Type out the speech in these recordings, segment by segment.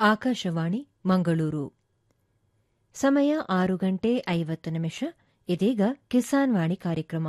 ಆಕಾಶವಾಣಿ ಮಂಗಳೂರು ಸಮಯ ಆರು ಗಂಟೆ ಐವತ್ತು ನಿಮಿಷ ಇದೀಗ ಕಿಸಾನ್ ವಾಣಿ ಕಾರ್ಯಕ್ರಮ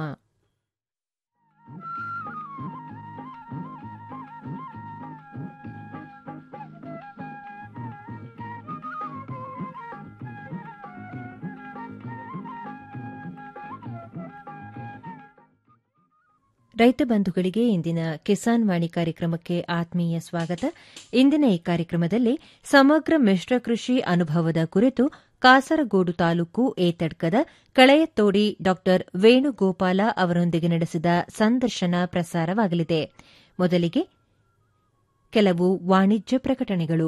ರೈತ ಬಂಧುಗಳಿಗೆ ಇಂದಿನ ಕಿಸಾನ್ ವಾಣಿ ಕಾರ್ಯಕ್ರಮಕ್ಕೆ ಆತ್ಮೀಯ ಸ್ವಾಗತ ಇಂದಿನ ಈ ಕಾರ್ಯಕ್ರಮದಲ್ಲಿ ಸಮಗ್ರ ಮಿಶ್ರ ಕೃಷಿ ಅನುಭವದ ಕುರಿತು ಕಾಸರಗೋಡು ತಾಲೂಕು ಏತಡ್ಕದ ಕಳೆಯತ್ತೋಡಿ ಡಾ ವೇಣುಗೋಪಾಲ ಅವರೊಂದಿಗೆ ನಡೆಸಿದ ಸಂದರ್ಶನ ಪ್ರಸಾರವಾಗಲಿದೆ ಮೊದಲಿಗೆ ಕೆಲವು ವಾಣಿಜ್ಯ ಪ್ರಕಟಣೆಗಳು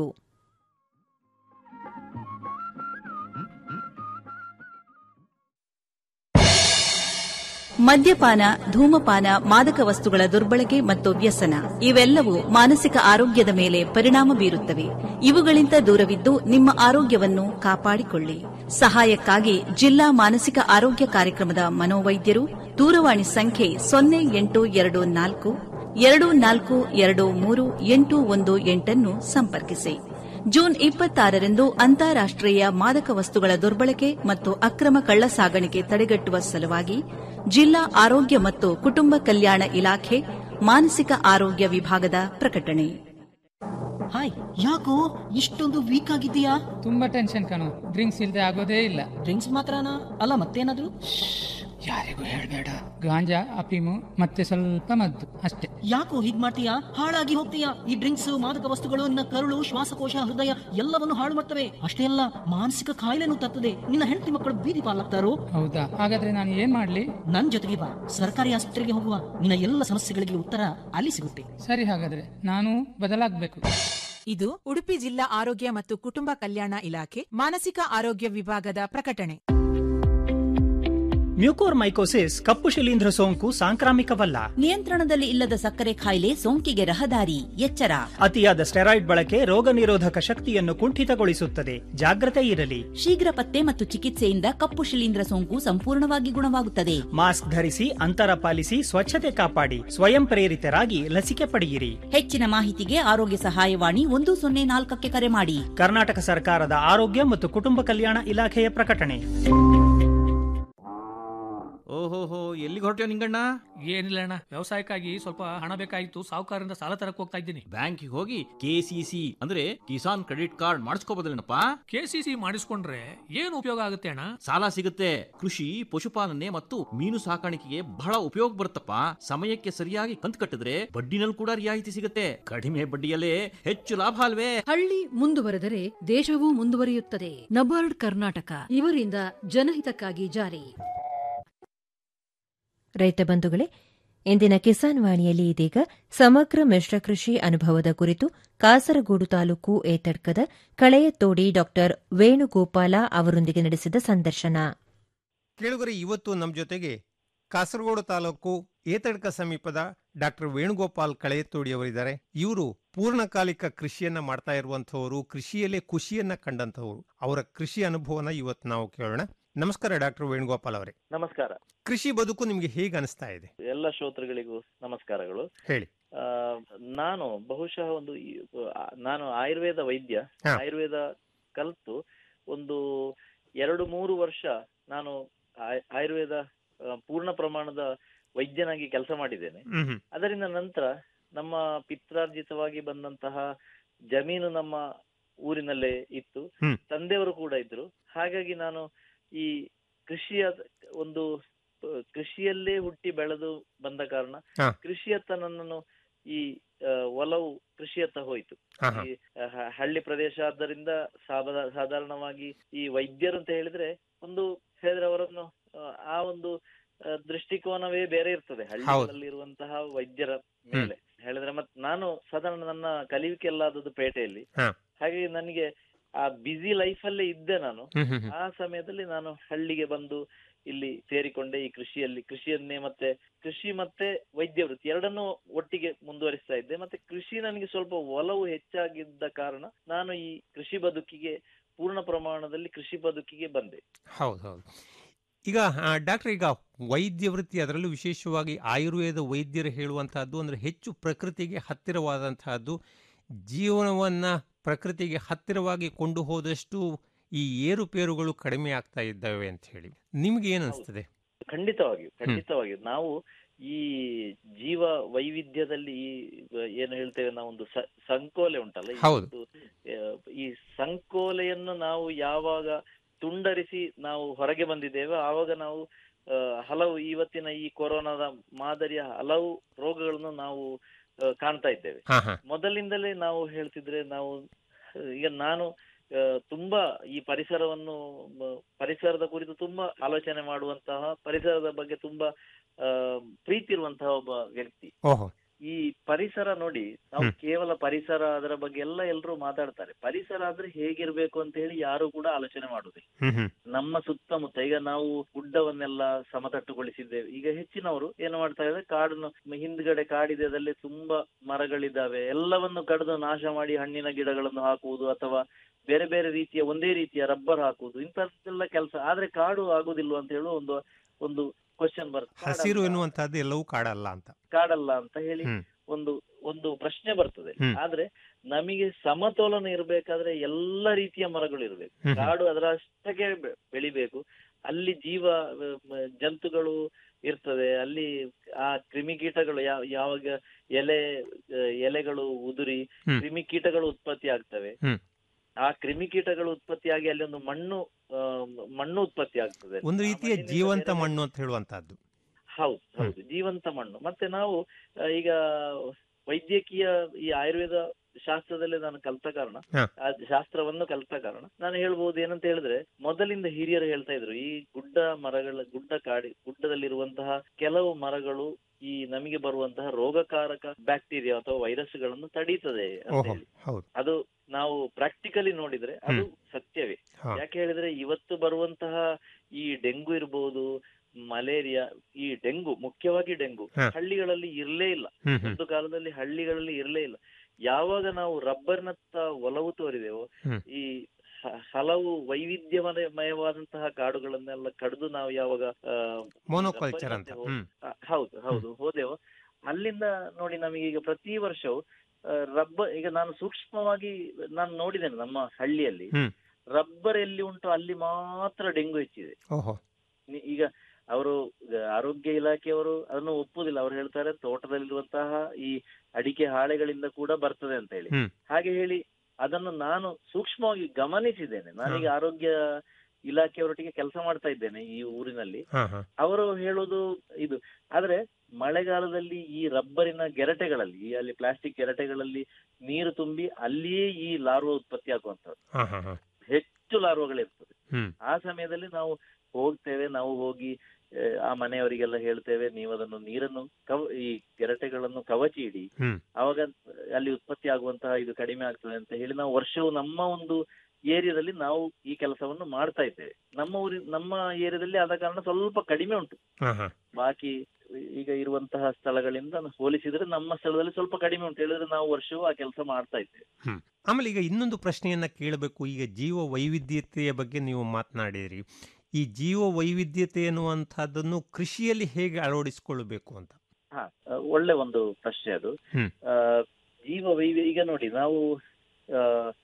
ಮದ್ಯಪಾನ ಧೂಮಪಾನ ಮಾದಕ ವಸ್ತುಗಳ ದುರ್ಬಳಕೆ ಮತ್ತು ವ್ಯಸನ ಇವೆಲ್ಲವೂ ಮಾನಸಿಕ ಆರೋಗ್ಯದ ಮೇಲೆ ಪರಿಣಾಮ ಬೀರುತ್ತವೆ ಇವುಗಳಿಂದ ದೂರವಿದ್ದು ನಿಮ್ಮ ಆರೋಗ್ಯವನ್ನು ಕಾಪಾಡಿಕೊಳ್ಳಿ ಸಹಾಯಕ್ಕಾಗಿ ಜಿಲ್ಲಾ ಮಾನಸಿಕ ಆರೋಗ್ಯ ಕಾರ್ಯಕ್ರಮದ ಮನೋವೈದ್ಯರು ದೂರವಾಣಿ ಸಂಖ್ಯೆ ಸೊನ್ನೆ ಎಂಟು ಎರಡು ನಾಲ್ಕು ಎರಡು ನಾಲ್ಕು ಎರಡು ಮೂರು ಎಂಟು ಒಂದು ಎಂಟನ್ನು ಸಂಪರ್ಕಿಸಿ ಜೂನ್ ಇಪ್ಪತ್ತಾರರಂದು ಅಂತಾರಾಷ್ಟೀಯ ಮಾದಕ ವಸ್ತುಗಳ ದುರ್ಬಳಕೆ ಮತ್ತು ಅಕ್ರಮ ಕಳ್ಳಸಾಗಣಿಕೆ ತಡೆಗಟ್ಟುವ ಸಲುವಾಗಿ ಜಿಲ್ಲಾ ಆರೋಗ್ಯ ಮತ್ತು ಕುಟುಂಬ ಕಲ್ಯಾಣ ಇಲಾಖೆ ಮಾನಸಿಕ ಆರೋಗ್ಯ ವಿಭಾಗದ ಪ್ರಕಟಣೆ ಹಾಯ್ ಯಾಕೋ ಇಷ್ಟೊಂದು ವೀಕ್ ಆಗಿದ್ದೀಯಾ ತುಂಬಾ ಟೆನ್ಷನ್ ಕಣು ಡ್ರಿಂಕ್ಸ್ ಇಲ್ದೆ ಆಗೋದೇ ಇಲ್ಲ ಡ್ರಿಂಕ್ಸ್ ಮಾತ್ರನಾ ಅಲ್ಲ ಮತ್ತೇನಾದ್ರೂ ಯಾರಿಗೂ ಹೇಳ್ಬೇಡ ಗಾಂಜಾ ಅಫೀಮು ಮತ್ತೆ ಸ್ವಲ್ಪ ಮದ್ದು ಅಷ್ಟೇ ಯಾಕೋ ಹೀಗ್ ಮಾಡ್ತೀಯಾ ಹಾಳಾಗಿ ಹೋಗ್ತೀಯಾ ಈ ಡ್ರಿಂಕ್ಸ್ ಮಾದಕ ವಸ್ತುಗಳು ನಿನ್ನ ಕರುಳು ಶ್ವಾಸಕೋಶ ಹೃದಯ ಎಲ್ಲವನ್ನು ಹಾಳು ಮಾಡ್ತವೆ ಅಷ್ಟೇ ಅಲ್ಲ ಮಾನಸಿಕ ಕಾಯಿಲೆನೂ ತರ್ತದೆ ನಿನ್ನ ಹೆಂಡತಿ ಮಕ್ಕಳು ಬೀದಿ ಪಾಲಾಗ್ತಾರೋ ಹೌದಾ ಹಾಗಾದ್ರೆ ನಾನು ಏನ್ ಮಾಡ್ಲಿ ನನ್ ಜೊತೆಗೆ ಬಾ ಸರ್ಕಾರಿ ಆಸ್ಪತ್ರೆಗೆ ಹೋಗುವ ನಿನ್ನ ಎಲ್ಲ ಸಮಸ್ಯೆಗಳಿಗೆ ಉತ್ತರ ಅಲ್ಲಿ ಸಿಗುತ್ತೆ ಸರಿ ಹಾಗಾದ್ರೆ ನಾನು ಬದಲಾಗ್ಬೇಕು ಇದು ಉಡುಪಿ ಜಿಲ್ಲಾ ಆರೋಗ್ಯ ಮತ್ತು ಕುಟುಂಬ ಕಲ್ಯಾಣ ಇಲಾಖೆ ಮಾನಸಿಕ ಆರೋಗ್ಯ ವಿಭಾಗದ ಪ್ರಕಟಣೆ ಮ್ಯೂಕೋರ್ ಮೈಕೋಸಿಸ್ ಕಪ್ಪು ಶಿಲೀಂಧ್ರ ಸೋಂಕು ಸಾಂಕ್ರಾಮಿಕವಲ್ಲ ನಿಯಂತ್ರಣದಲ್ಲಿ ಇಲ್ಲದ ಸಕ್ಕರೆ ಕಾಯಿಲೆ ಸೋಂಕಿಗೆ ರಹದಾರಿ ಎಚ್ಚರ ಅತಿಯಾದ ಸ್ಟೆರಾಯ್ಡ್ ಬಳಕೆ ರೋಗ ನಿರೋಧಕ ಶಕ್ತಿಯನ್ನು ಕುಂಠಿತಗೊಳಿಸುತ್ತದೆ ಜಾಗ್ರತೆ ಇರಲಿ ಶೀಘ್ರ ಪತ್ತೆ ಮತ್ತು ಚಿಕಿತ್ಸೆಯಿಂದ ಕಪ್ಪು ಶಿಲೀಂಧ್ರ ಸೋಂಕು ಸಂಪೂರ್ಣವಾಗಿ ಗುಣವಾಗುತ್ತದೆ ಮಾಸ್ಕ್ ಧರಿಸಿ ಅಂತರ ಪಾಲಿಸಿ ಸ್ವಚ್ಛತೆ ಕಾಪಾಡಿ ಸ್ವಯಂ ಪ್ರೇರಿತರಾಗಿ ಲಸಿಕೆ ಪಡೆಯಿರಿ ಹೆಚ್ಚಿನ ಮಾಹಿತಿಗೆ ಆರೋಗ್ಯ ಸಹಾಯವಾಣಿ ಒಂದು ಸೊನ್ನೆ ನಾಲ್ಕಕ್ಕೆ ಕರೆ ಮಾಡಿ ಕರ್ನಾಟಕ ಸರ್ಕಾರದ ಆರೋಗ್ಯ ಮತ್ತು ಕುಟುಂಬ ಕಲ್ಯಾಣ ಇಲಾಖೆಯ ಪ್ರಕಟಣೆ ಓಹೋಹೋ ಎಲ್ಲಿಗೆ ಹೊರಟ್ಯೋ ನಿಂಗಣ್ಣ ಏನಿಲ್ಲ ಅಣ್ಣ ವ್ಯವಸಾಯಕ್ಕಾಗಿ ಸ್ವಲ್ಪ ಹಣ ಬೇಕಾಗಿತ್ತು ಸಾಹುಕಾರರಿಂದ ಸಾಲ ತರಕ್ ಹೋಗ್ತಾ ಇದ್ದೀನಿ ಬ್ಯಾಂಕಿಗೆ ಹೋಗಿ ಕೆ ಸಿ ಸಿ ಅಂದ್ರೆ ಕಿಸಾನ್ ಕ್ರೆಡಿಟ್ ಕಾರ್ಡ್ ಮಾಡಿಸ್ಕೋಬೋದಲ್ಲೇನಪ್ಪ ಕೆ ಸಿ ಸಿ ಮಾಡಿಸ್ಕೊಂಡ್ರೆ ಏನು ಉಪಯೋಗ ಆಗುತ್ತೆ ಅಣ್ಣ ಸಾಲ ಸಿಗುತ್ತೆ ಕೃಷಿ ಪಶುಪಾಲನೆ ಮತ್ತು ಮೀನು ಸಾಕಾಣಿಕೆಗೆ ಬಹಳ ಉಪಯೋಗ ಬರುತ್ತಪ್ಪ ಸಮಯಕ್ಕೆ ಸರಿಯಾಗಿ ಕಂತು ಕಟ್ಟಿದ್ರೆ ಬಡ್ಡಿನಲ್ಲಿ ಕೂಡ ರಿಯಾಯಿತಿ ಸಿಗುತ್ತೆ ಕಡಿಮೆ ಬಡ್ಡಿಯಲ್ಲೇ ಹೆಚ್ಚು ಲಾಭ ಅಲ್ವೇ ಹಳ್ಳಿ ಮುಂದುವರೆದರೆ ದೇಶವೂ ಮುಂದುವರಿಯುತ್ತದೆ ನಬಾರ್ಡ್ ಕರ್ನಾಟಕ ಇವರಿಂದ ಜನಹಿತಕ್ಕಾಗಿ ಜಾರಿ ರೈತ ಬಂಧುಗಳೇ ಇಂದಿನ ಕಿಸಾನ್ ವಾಣಿಯಲ್ಲಿ ಇದೀಗ ಸಮಗ್ರ ಮಿಶ್ರ ಕೃಷಿ ಅನುಭವದ ಕುರಿತು ಕಾಸರಗೋಡು ತಾಲೂಕು ಏತಡ್ಕದ ಕಳೆಯತ್ತೋಡಿ ಡಾ ವೇಣುಗೋಪಾಲ ಅವರೊಂದಿಗೆ ನಡೆಸಿದ ಸಂದರ್ಶನ ಕೇಳುಗರೆ ಇವತ್ತು ನಮ್ಮ ಜೊತೆಗೆ ಕಾಸರಗೋಡು ತಾಲೂಕು ಏತಡ್ಕ ಸಮೀಪದ ಡಾಕ್ಟರ್ ವೇಣುಗೋಪಾಲ್ ಕಳೆಯತ್ತೋಡಿ ಅವರಿದ್ದಾರೆ ಇವರು ಪೂರ್ಣಕಾಲಿಕ ಕೃಷಿಯನ್ನ ಮಾಡ್ತಾ ಇರುವಂತಹವರು ಕೃಷಿಯಲ್ಲೇ ಖುಷಿಯನ್ನ ಕಂಡಂತಹವರು ಅವರ ಕೃಷಿ ಅನುಭವನ ಇವತ್ತು ನಾವು ಕೇಳೋಣ ನಮಸ್ಕಾರ ಡಾಕ್ಟರ್ ವೇಣುಗೋಪಾಲ್ ಅವರೇ ನಮಸ್ಕಾರ ಕೃಷಿ ಬದುಕು ನಿಮ್ಗೆ ಹೇಗೆ ಅನಿಸ್ತಾ ಇದೆ ಎಲ್ಲ ಶ್ರೋತೃಗಳಿಗೂ ನಮಸ್ಕಾರಗಳು ಹೇಳಿ ಆ, ನಾನು ಬಹುಶಃ ಒಂದು ಈ- ಆ, ನಾನು ಆಯುರ್ವೇದ ವೈದ್ಯ ಹಾ. ಆಯುರ್ವೇದ ಕಲಿತು ಒಂದು ಎರಡು ಮೂರು ವರ್ಷ ನಾನು ಆಯ್- ಆಯುರ್ವೇದ ಆ, ಪೂರ್ಣ ಪ್ರಮಾಣದ ವೈದ್ಯನಾಗಿ ಕೆಲಸ ಮಾಡಿದ್ದೇನೆ ಹ್ಮ್ ಹ್ಮ್. ಅದರಿಂದ ನಂತರ ನಮ್ಮ ಪಿತ್ರಾರ್ಜಿತವಾಗಿ ಬಂದಂತಹ ಜಮೀನು ನಮ್ಮ ಊರಿನಲ್ಲೇ ಇತ್ತು ಹ್ಮ್. ತಂದೆಯವರು ಕೂಡ ಇದ್ರು ಹಾಗಾಗಿ ನಾನು ಈ ಕೃಷಿಯ ಒಂದು ಆ, ಕೃಷಿಯಲ್ಲೇ ಹುಟ್ಟಿ ಬೆಳೆದು ಬಂದ ಕಾರಣ ಹಾ. ಕೃಷಿಯತ್ತ ನನ್ನನ್ನು ಈ ಆ, ಒಲವು ಕೃಷಿಯತ್ತ ಹೋಯಿತು ಹಾ, ಹಾ. ಈ ಆ, ಹ- ಹಳ್ಳಿ ಪ್ರದೇಶ ಆದ್ದರಿಂದ ಸಾಬ- ಸಾಧಾರಣವಾಗಿ ಈ ವೈದ್ಯರು ಅಂತ ಹೇಳಿದ್ರೆ ಒಂದು ಹೇಳಿದ್ರೆ ಅವರನ್ನು ಆ, ಆ ಒಂದು ಆ, ದೃಷ್ಟಿಕೋನವೇ ಬೇರೆ ಇರ್ತದೆ ಹಳ್ಳಿಗಳಲ್ಲಿ ಇರುವಂತಹ ವೈದ್ಯರ ಮೇಲೆ ಹೇಳಿದ್ರೆ ಮತ್ ನಾನು ಸಾಧಾರಣ ನನ್ನ ಕಲಿವಿಕೆ ಎಲ್ಲ ಆದದ್ದು ಪೇಟೆಯಲ್ಲಿ ಹಾ. ಹಾಗಾಗಿ ನನಗೆ ಆ ಬಿಸಿ ಲೈಫ್ ಅಲ್ಲೇ ಇದ್ದೆ ನಾನು ಹ್ಮ್ ಹ್ಮ್ ಹ್ಮ್. ಆ ಸಮಯದಲ್ಲಿ ನಾನು ಹಳ್ಳಿಗೆ ಬಂದು ಇಲ್ಲಿ ಸೇರಿಕೊಂಡೆ ಈ ಕೃಷಿಯಲ್ಲಿ ಕೃಷಿಯನ್ನೇ ಮತ್ತೆ ಕೃಷಿ ಮತ್ತೆ ವೈದ್ಯ ವೃತ್ತಿ ಎರಡನ್ನೂ ಒಟ್ಟಿಗೆ ಮುಂದುವರಿಸ್ತಾ ಇದ್ದೆ ಮತ್ತೆ ಕೃಷಿ ನನಗೆ ಸ್ವಲ್ಪ ಒಲವು ಹೆಚ್ಚಾಗಿದ್ದ ಕಾರಣ ನಾನು ಈ ಕೃಷಿ ಬದುಕಿಗೆ ಪೂರ್ಣ ಪ್ರಮಾಣದಲ್ಲಿ ಕೃಷಿ ಬದುಕಿಗೆ ಬಂದೆ ಹೌದು ಹೌದು ಈಗ ಆ, ಡಾಕ್ಟರ್ ಈಗ ವೈದ್ಯ ವೃತ್ತಿ ಅದರಲ್ಲೂ ವಿಶೇಷವಾಗಿ ಆಯುರ್ವೇದ ವೈದ್ಯರು ಹೇಳುವಂತಹದ್ದು ಅಂದ್ರೆ ಹೆಚ್ಚು ಪ್ರಕೃತಿಗೆ ಹತ್ತಿರವಾದಂತಹದ್ದು ಜೀವನವನ್ನ ಪ್ರಕೃತಿಗೆ ಹತ್ತಿರವಾಗಿ ಕೊಂಡು ಹೋದಷ್ಟು ಈ ಏರುಪೇರುಗಳು ಕಡಿಮೆ ಆಗ್ತಾ ಇದ್ದಾವೆ ಅಂತ ಹೇಳಿ ನಿಮ್ಗೆ ಏನ್ ಅನಿಸ್ತದೆ ಖಂಡಿತವಾಗಿಯೂ ಖಂಡಿತವಾಗಿಯೂ ನಾವು ಈ ಜೀವ ವೈವಿಧ್ಯದಲ್ಲಿ ಈ ಏನು ಹೇಳ್ತೇವೆ ನಾವೊಂದು ಸ- ಸಂಕೋಲೆ ಉಂಟಲ್ಲ ಈ ಹೌದು. ಒಂದು, ಆ, ಈ ಸಂಕೋಲೆಯನ್ನು ನಾವು ಯಾವಾಗ ತುಂಡರಿಸಿ ನಾವು ಹೊರಗೆ ಬಂದಿದ್ದೇವೆ ಆವಾಗ ನಾವು ಆ, ಹಲವು ಇವತ್ತಿನ ಈ ಕೊರೋನಾದ ಮಾದರಿಯ ಹಲವು ರೋಗಗಳನ್ನು ನಾವು ಆ, ಕಾಣ್ತಾ ಇದ್ದೇವೆ ಹಾ ಹಾ ಮೊದಲಿಂದಲೇ ನಾವು ಹೇಳ್ತಿದ್ರೆ ನಾವು ಆ, ಈಗ ನಾನು ಆ, ತುಂಬಾ ಈ ಪರಿಸರವನ್ನು ಮ, ಪರಿಸರದ ಕುರಿತು ತುಂಬಾ ಆಲೋಚನೆ ಮಾಡುವಂತಹ ಪರಿಸರದ ಬಗ್ಗೆ ತುಂಬಾ ಆ, ಪ್ರೀತಿ ಇರುವಂತಹ ಒಬ್ಬ ವ್ಯಕ್ತಿ ಓಹೋ ಈ ಪರಿಸರ ನೋಡಿ ನಾವು ಹ್ಮ್. ಕೇವಲ ಪರಿಸರ ಅದರ ಬಗ್ಗೆ ಎಲ್ಲ ಎಲ್ಲರೂ ಮಾತಾಡ್ತಾರೆ ಪರಿಸರ ಅಂದ್ರೆ ಹೇಗಿರ್ಬೇಕು ಅಂತ ಹೇಳಿ ಯಾರು ಕೂಡ ಆಲೋಚನೆ ಮಾಡುದಿಲ್ಲ ಹ್ಮ್ ಹ್ಮ್ ನಮ್ಮ ಸುತ್ತಮುತ್ತ ಈಗ ನಾವು ಗುಡ್ಡವನ್ನೆಲ್ಲ ಸಮತಟ್ಟುಗೊಳಿಸಿದ್ದೇವೆ ಈಗ ಹೆಚ್ಚಿನವರು ಏನು ಮಾಡ್ತಾ ಇದ್ದಾರೆ ಕಾಡನ್ನು ಹಿಂದ್ಗಡೆ ಕಾಡಿದದಲ್ಲಿ ತುಂಬಾ ಮರಗಳಿದ್ದಾವೆ ಎಲ್ಲವನ್ನು ಕಡಿದು ನಾಶ ಮಾಡಿ ಹಣ್ಣಿನ ಗಿಡಗಳನ್ನು ಹಾಕುವುದು ಅಥವಾ ಬೇರೆ ಬೇರೆ ರೀತಿಯ ಒಂದೇ ರೀತಿಯ ರಬ್ಬರ್ ಹಾಕುವುದು ಇಂಥದ್ದೆಲ್ಲ ಕೆಲಸ ಆದ್ರೆ ಕಾಡು ಆಗುದಿಲ್ವ ಅಂತ ಹೇಳುವ ಒಂದು ಒಂದು ಕ್ವಶನ್ ಬರುತ್ತೆ ಹಸಿರು ಕಾಡಲ್ಲ- ಎನ್ನುವಂತಹದ್ದು ಎಲ್ಲವೂ ಕಾಡಲ್ಲ ಅಂತ ಕಾಡಲ್ಲ ಅಂತ ಹೇಳಿ ಹ್ಮ್. ಒಂದು ಒಂದು ಪ್ರಶ್ನೆ ಬರ್ತದೆ ಹ್ಮ್. ಆದ್ರೆ ನಮಗೆ ಸಮತೋಲನ ಇರ್ಬೇಕಾದ್ರೆ ಎಲ್ಲ ರೀತಿಯ ಮರಗಳು ಇರ್ಬೇಕು ಹ್ಮ್ ಹ್ಮ್. ಕಾಡು ಅದರ ಅಷ್ಟಕ್ಕೆ ಬೆ- ಬೆಳಿಬೇಕು ಅಲ್ಲಿ ಜೀವ ಆ, ಮ- ಜಂತುಗಳು ಇರ್ತದೆ ಅಲ್ಲಿ ಆ ಕ್ರಿಮಿಕೀಟಗಳು ಯಾವ ಯಾವಾಗ ಎಲೆ ಆ, ಎಲೆಗಳು ಉದುರಿ ಹ್ಮ್. ಕ್ರಿಮಿಕೀಟಗಳು ಉತ್ಪತ್ತಿ ಆಗ್ತವೆ ಹ್ಮ್. ಆ ಕ್ರಿಮಿಕೀಟಗಳು ಉತ್ಪತ್ತಿಯಾಗಿ ಅಲ್ಲಿ ಒಂದು ಮಣ್ಣು ಆ, ಮಣ್ಣು ಉತ್ಪತ್ತಿ ಆಗ್ತದೆ ಒಂದು ಆ ರೀತಿಯ ಮಣ್ಣಿನಿಂದ ಜೀವಂತ ಬೇರೆ ಬೇರೆ- ಮಣ್ಣು ಅಂತ ಹೇಳುವಂತಹದ್ದು ಹೌದು ಹೌದು ಜೀವಂತ ಮಣ್ಣು ಮತ್ತೆ ನಾವು ಆ, ಈಗ ವೈದ್ಯಕೀಯ ಈ ಆಯುರ್ವೇದ ಶಾಸ್ತ್ರದಲ್ಲೇ ನಾನು ಕಲ್ತ ಕಾರಣ ಹ. ಆ ಶಾಸ್ತ್ರವನ್ನು ಕಲ್ತ ಕಾರಣ ನಾನು ಹೇಳ್ಬೋದು ಏನಂತ ಹೇಳಿದ್ರೆ ಮೊದಲಿಂದ ಹಿರಿಯರು ಹೇಳ್ತಾ ಇದ್ರು ಈ ಗುಡ್ಡ ಮರಗಳ ಗುಡ್ಡ ಕಾಡಿ ಗುಡ್ಡದಲ್ಲಿರುವಂತಹ ಕೆಲವು ಮರಗಳು ಈ ನಮಗೆ ಬರುವಂತಹ ರೋಗಕಾರಕ ಬ್ಯಾಕ್ಟೀರಿಯಾ ಅಥವಾ ವೈರಸ್ಗಳನ್ನು ತಡೀತದೆ ಅಂತ ಓಹೋ ಹೇಳಿ ಹೌದು ಅದು ನಾವು ಪ್ರಾಕ್ಟಿಕಲಿ ನೋಡಿದ್ರೆ ಅದು ಹ್ಮ್. ಸತ್ಯವೇ ಹಾ. ಯಾಕೆ ಹೇಳಿದ್ರೆ ಇವತ್ತು ಬರುವಂತಹ ಈ ಡೆಂಗು ಇರ್ಬೋದು ಮಲೇರಿಯಾ ಈ ಡೆಂಗು ಮುಖ್ಯವಾಗಿ ಡೆಂಗು ಹಾ. ಹಳ್ಳಿಗಳಲ್ಲಿ ಇರ್ಲೇ ಇಲ್ಲ ಹ್ಮ್ ಹ್ಮ್ ಒಂದು ಕಾಲದಲ್ಲಿ ಹಳ್ಳಿಗಳಲ್ಲಿ ಇರ್ಲೇ ಇಲ್ಲ ಯಾವಾಗ ನಾವು ರಬ್ಬರ್ನತ್ತ ಒಲವು ತೋರಿದೆವೋ ಹ್ಮ್. ಈ ಹ- ಹಲವು ವೈವಿಧ್ಯಮಯವಾದಂತಹ ಕಾಡುಗಳನ್ನೆಲ್ಲ ಕಡಿದು ನಾವು ಯಾವಾಗ ಆ, ಮೋನೋಕಲ್ಚರ್ ಅಂತ ರಬ್ಬರಿನಂತೆ ಹ್ಮ್ ಆ, ಹೌದು ಹೌದು ಹೋದೆವು ಅಲ್ಲಿಂದ ನೋಡಿ ನಮಗೆ ಈಗ ಪ್ರತಿ ವರ್ಷವೂ ರಬ್ಬರ್ ಈಗ ನಾನು ಸೂಕ್ಷ್ಮವಾಗಿ ನಾನು ನೋಡಿದ್ದೇನೆ ನಮ್ಮ ಹಳ್ಳಿಯಲ್ಲಿ ಹ್ಮ್ ರಬ್ಬರ್ ಎಲ್ಲಿ ಉಂಟು ಅಲ್ಲಿ ಮಾತ್ರ ಡೆಂಗು ಹೆಚ್ಚಿದೆ ಓಹೋ ನಿ- ಈಗ ಅವರು ಆರೋಗ್ಯ ಇಲಾಖೆಯವರು ಅದನ್ನು ಒಪ್ಪುದಿಲ್ಲ ಅವ್ರು ಹೇಳ್ತಾರೆ ತೋಟದಲ್ಲಿರುವಂತಹ ಈ ಅಡಿಕೆ ಹಾಳೆಗಳಿಂದ ಕೂಡ ಬರ್ತದೆ ಅಂತ ಹೇಳಿ ಹ್ಮ್ ಹಾಗೆ ಹೇಳಿ ಅದನ್ನು ನಾನು ಸೂಕ್ಷ್ಮವಾಗಿ ಗಮನಿಸಿದ್ದೇನೆ ನಾನೀಗ ಆರೋಗ್ಯ ಇಲಾಖೆಯವರೊಟ್ಟಿಗೆ ಕೆಲಸ ಮಾಡ್ತಾ ಇದ್ದೇನೆ ಈ ಊರಿನಲ್ಲಿ ಹಾ ಹಾ ಅವರು ಹೇಳೋದು ಇದು ಆದ್ರೆ ಮಳೆಗಾಲದಲ್ಲಿ ಈ ರಬ್ಬರಿನ ಗೆರಟೆಗಳಲ್ಲಿ ಈ ಅಲ್ಲಿ ಪ್ಲಾಸ್ಟಿಕ್ ಗೆರಟೆಗಳಲ್ಲಿ ನೀರು ತುಂಬಿ ಅಲ್ಲಿಯೇ ಈ ಲಾರ್ವ ಉತ್ಪತ್ತಿ ಆಗುವಂತದ್ದು ಹಾ ಹಾ ಹಾ ಹೆಚ್ಚು ಲಾರ್ವಗಳಿರ್ತದೆ ಹ್ಮ್ ಆ ಸಮಯದಲ್ಲಿ ನಾವು ಹೋಗ್ತೇವೆ ನಾವು ಹೋಗಿ ಆ, ಆ ಮನೆಯವರಿಗೆಲ್ಲ ಹೇಳ್ತೇವೆ ನೀವು ಅದನ್ನು ನೀರನ್ನು ಕವ ಈ ಗೆರಟೆಗಳನ್ನು ಕವಚಿ ಇಡಿ ಹ್ಮ್ ಅವಾಗ ಅಲ್ಲಿ ಉತ್ಪತ್ತಿ ಆಗುವಂತಹ ಇದು ಕಡಿಮೆ ಆಗ್ತದೆ ಅಂತ ಹೇಳಿ ನಾವು ವರ್ಷವು ನಮ್ಮ ಒಂದು ಏರಿಯಾದಲ್ಲಿ ನಾವು ಈ ಕೆಲಸವನ್ನು ಮಾಡ್ತಾ ಇದ್ದೇವೆ ನಮ್ಮ ಊರಿ ನಮ್ಮ ಏರಿಯಾದಲ್ಲಿ ಆದ ಕಾರಣ ಸ್ವಲ್ಪ ಕಡಿಮೆ ಉಂಟು ಹಾ ಹಾ ಬಾಕಿ ಈಗ ಇರುವಂತಹ ಸ್ಥಳಗಳಿಂದ ಹೋಲಿಸಿದ್ರೆ ನಮ್ಮ ಸ್ಥಳದಲ್ಲಿ ಸ್ವಲ್ಪ ಕಡಿಮೆ ಉಂಟು ಹೇಳಿದ್ರೆ ನಾವು ವರ್ಷವೂ ಆ ಕೆಲಸ ಮಾಡ್ತಾ ಇದ್ದೇವೆ ಹ್ಮ್ ಆಮೇಲೆ ಈಗ ಇನ್ನೊಂದು ಪ್ರಶ್ನೆಯನ್ನ ಕೇಳಬೇಕು ಈಗ ಜೀವ ವೈವಿಧ್ಯತೆಯ ಬಗ್ಗೆ ನೀವು ಮಾತನಾಡಿದ್ರಿ ಈ ಜೀವ ವೈವಿಧ್ಯತೆ ಎನ್ನುವಂತಹದ್ದನ್ನು ಕೃಷಿಯಲ್ಲಿ ಹೇಗೆ ಅಳವಡಿಸಿಕೊಳ್ಳಬೇಕು ಅಂತ ಹಾ ಆ, ಒಳ್ಳೆ ಒಂದು ಪ್ರಶ್ನೆ ಅದು ಹ್ಮ್. ಆ, ಜೀವ ವೈವಿ ಈಗ ನೋಡಿ ನಾವು ಆ,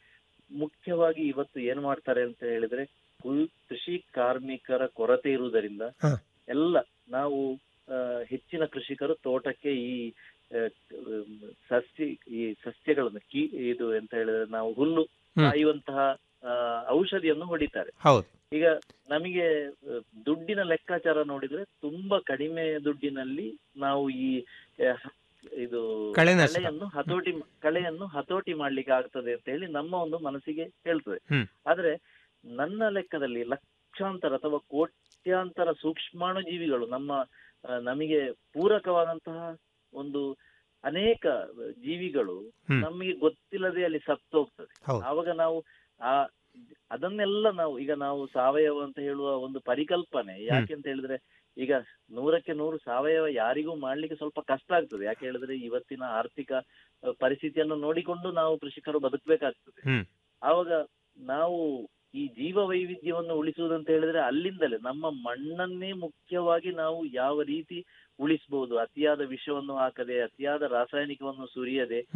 ಮುಖ್ಯವಾಗಿ ಇವತ್ತು ಏನ್ ಮಾಡ್ತಾರೆ ಅಂತ ಹೇಳಿದ್ರೆ ಕುಲ್- ಕೃಷಿ ಕಾರ್ಮಿಕರ ಕೊರತೆ ಇರುವುದರಿಂದ ಹಾ. ಎಲ್ಲ ನಾವು ಆ, ಹೆಚ್ಚಿನ ಕೃಷಿಕರು ತೋಟಕ್ಕೆ ಈ ಆ, ಉಮ್, ಸಸ್ಯ ಈ ಸಸ್ಯಗಳನ್ನು ಕೀ ಇದು ಎಂತ ಹೇಳಿದ್ರೆ ನಾವು ಹುಲ್ಲು ಹ್ಮ್. ಕಾಯುವಂತಹ ಆ, ಔಷಧಿಯನ್ನು ಹೊಡಿತಾರೆ ಹೌದು ಈಗ ನಮಗೆ ಆ, ದುಡ್ಡಿನ ಲೆಕ್ಕಾಚಾರ ನೋಡಿದ್ರೆ ತುಂಬಾ ಕಡಿಮೆ ದುಡ್ಡಿನಲ್ಲಿ ನಾವು ಈ ಆ, ಹ- ಇದು ಕಳೆನಾಶಕ. ಕಳೆಯನ್ನು ಹತೋಟಿ ಕಳೆಯನ್ನು ಹತೋಟಿ ಮಾಡ್ಲಿಕ್ಕೆ ಆಗ್ತದೆ ಅಂತ ಹೇಳಿ ನಮ್ಮ ಒಂದು ಮನಸ್ಸಿಗೆ ಹೇಳ್ತದೆ ಹ್ಮ್. ಆದ್ರೆ ನನ್ನ ಲೆಕ್ಕದಲ್ಲಿ ಲಕ್ಷಾಂತರ ಅಥವಾ ಕೋಟ್ಯಾಂತರ ಸೂಕ್ಷ್ಮಾಣು ಜೀವಿಗಳು ನಮ್ಮ ಆ, ನಮಗೆ ಪೂರಕವಾದಂತಹ ಒಂದು ಅನೇಕ ಜೀವಿಗಳು ಹ್ಮ್. ನಮಗೆ ಗೊತ್ತಿಲ್ಲದೆ ಅಲ್ಲಿ ಸತ್ತು ಹೋಗ್ತದೆ ಹೌದು. ಆವಾಗ ನಾವು ಆ ಅದನ್ನೆಲ್ಲ ನಾವು ಈಗ ನಾವು ಸಾವಯವ ಅಂತ ಹೇಳುವ ಒಂದು ಪರಿಕಲ್ಪನೆ ಯಾಕೆ ಅಂತ ಹೇಳಿದ್ರೆ ಈಗ ನೂರಕ್ಕೆ ನೂರು ಸಾವಯವ ಯಾರಿಗೂ ಮಾಡ್ಲಿಕ್ಕೆ ಸ್ವಲ್ಪ ಕಷ್ಟ ಆಗ್ತದೆ ಯಾಕೆ ಹೇಳಿದ್ರೆ ಇವತ್ತಿನ ಆರ್ಥಿಕ ಆ, ಪರಿಸ್ಥಿತಿಯನ್ನು ನೋಡಿಕೊಂಡು ನಾವು ಕೃಷಿಕರು ಬದುಕಬೇಕಾಗ್ತದೆ ಹ್ಮ್. ಆವಾಗ ನಾವು ಈ ಜೀವ ವೈವಿಧ್ಯವನ್ನು ಉಳಿಸುವುದಂತ ಹೇಳಿದ್ರೆ ಅಲ್ಲಿಂದಲೇ ನಮ್ಮ ಮಣ್ಣನ್ನೇ ಮುಖ್ಯವಾಗಿ ನಾವು ಯಾವ ರೀತಿ ಉಳಿಸಬಹುದು ಅತಿಯಾದ ವಿಷವನ್ನು ಹಾಕದೆ ಅತಿಯಾದ ರಾಸಾಯನಿಕವನ್ನು ಸುರಿಯದೆ ಹ್ಮ್.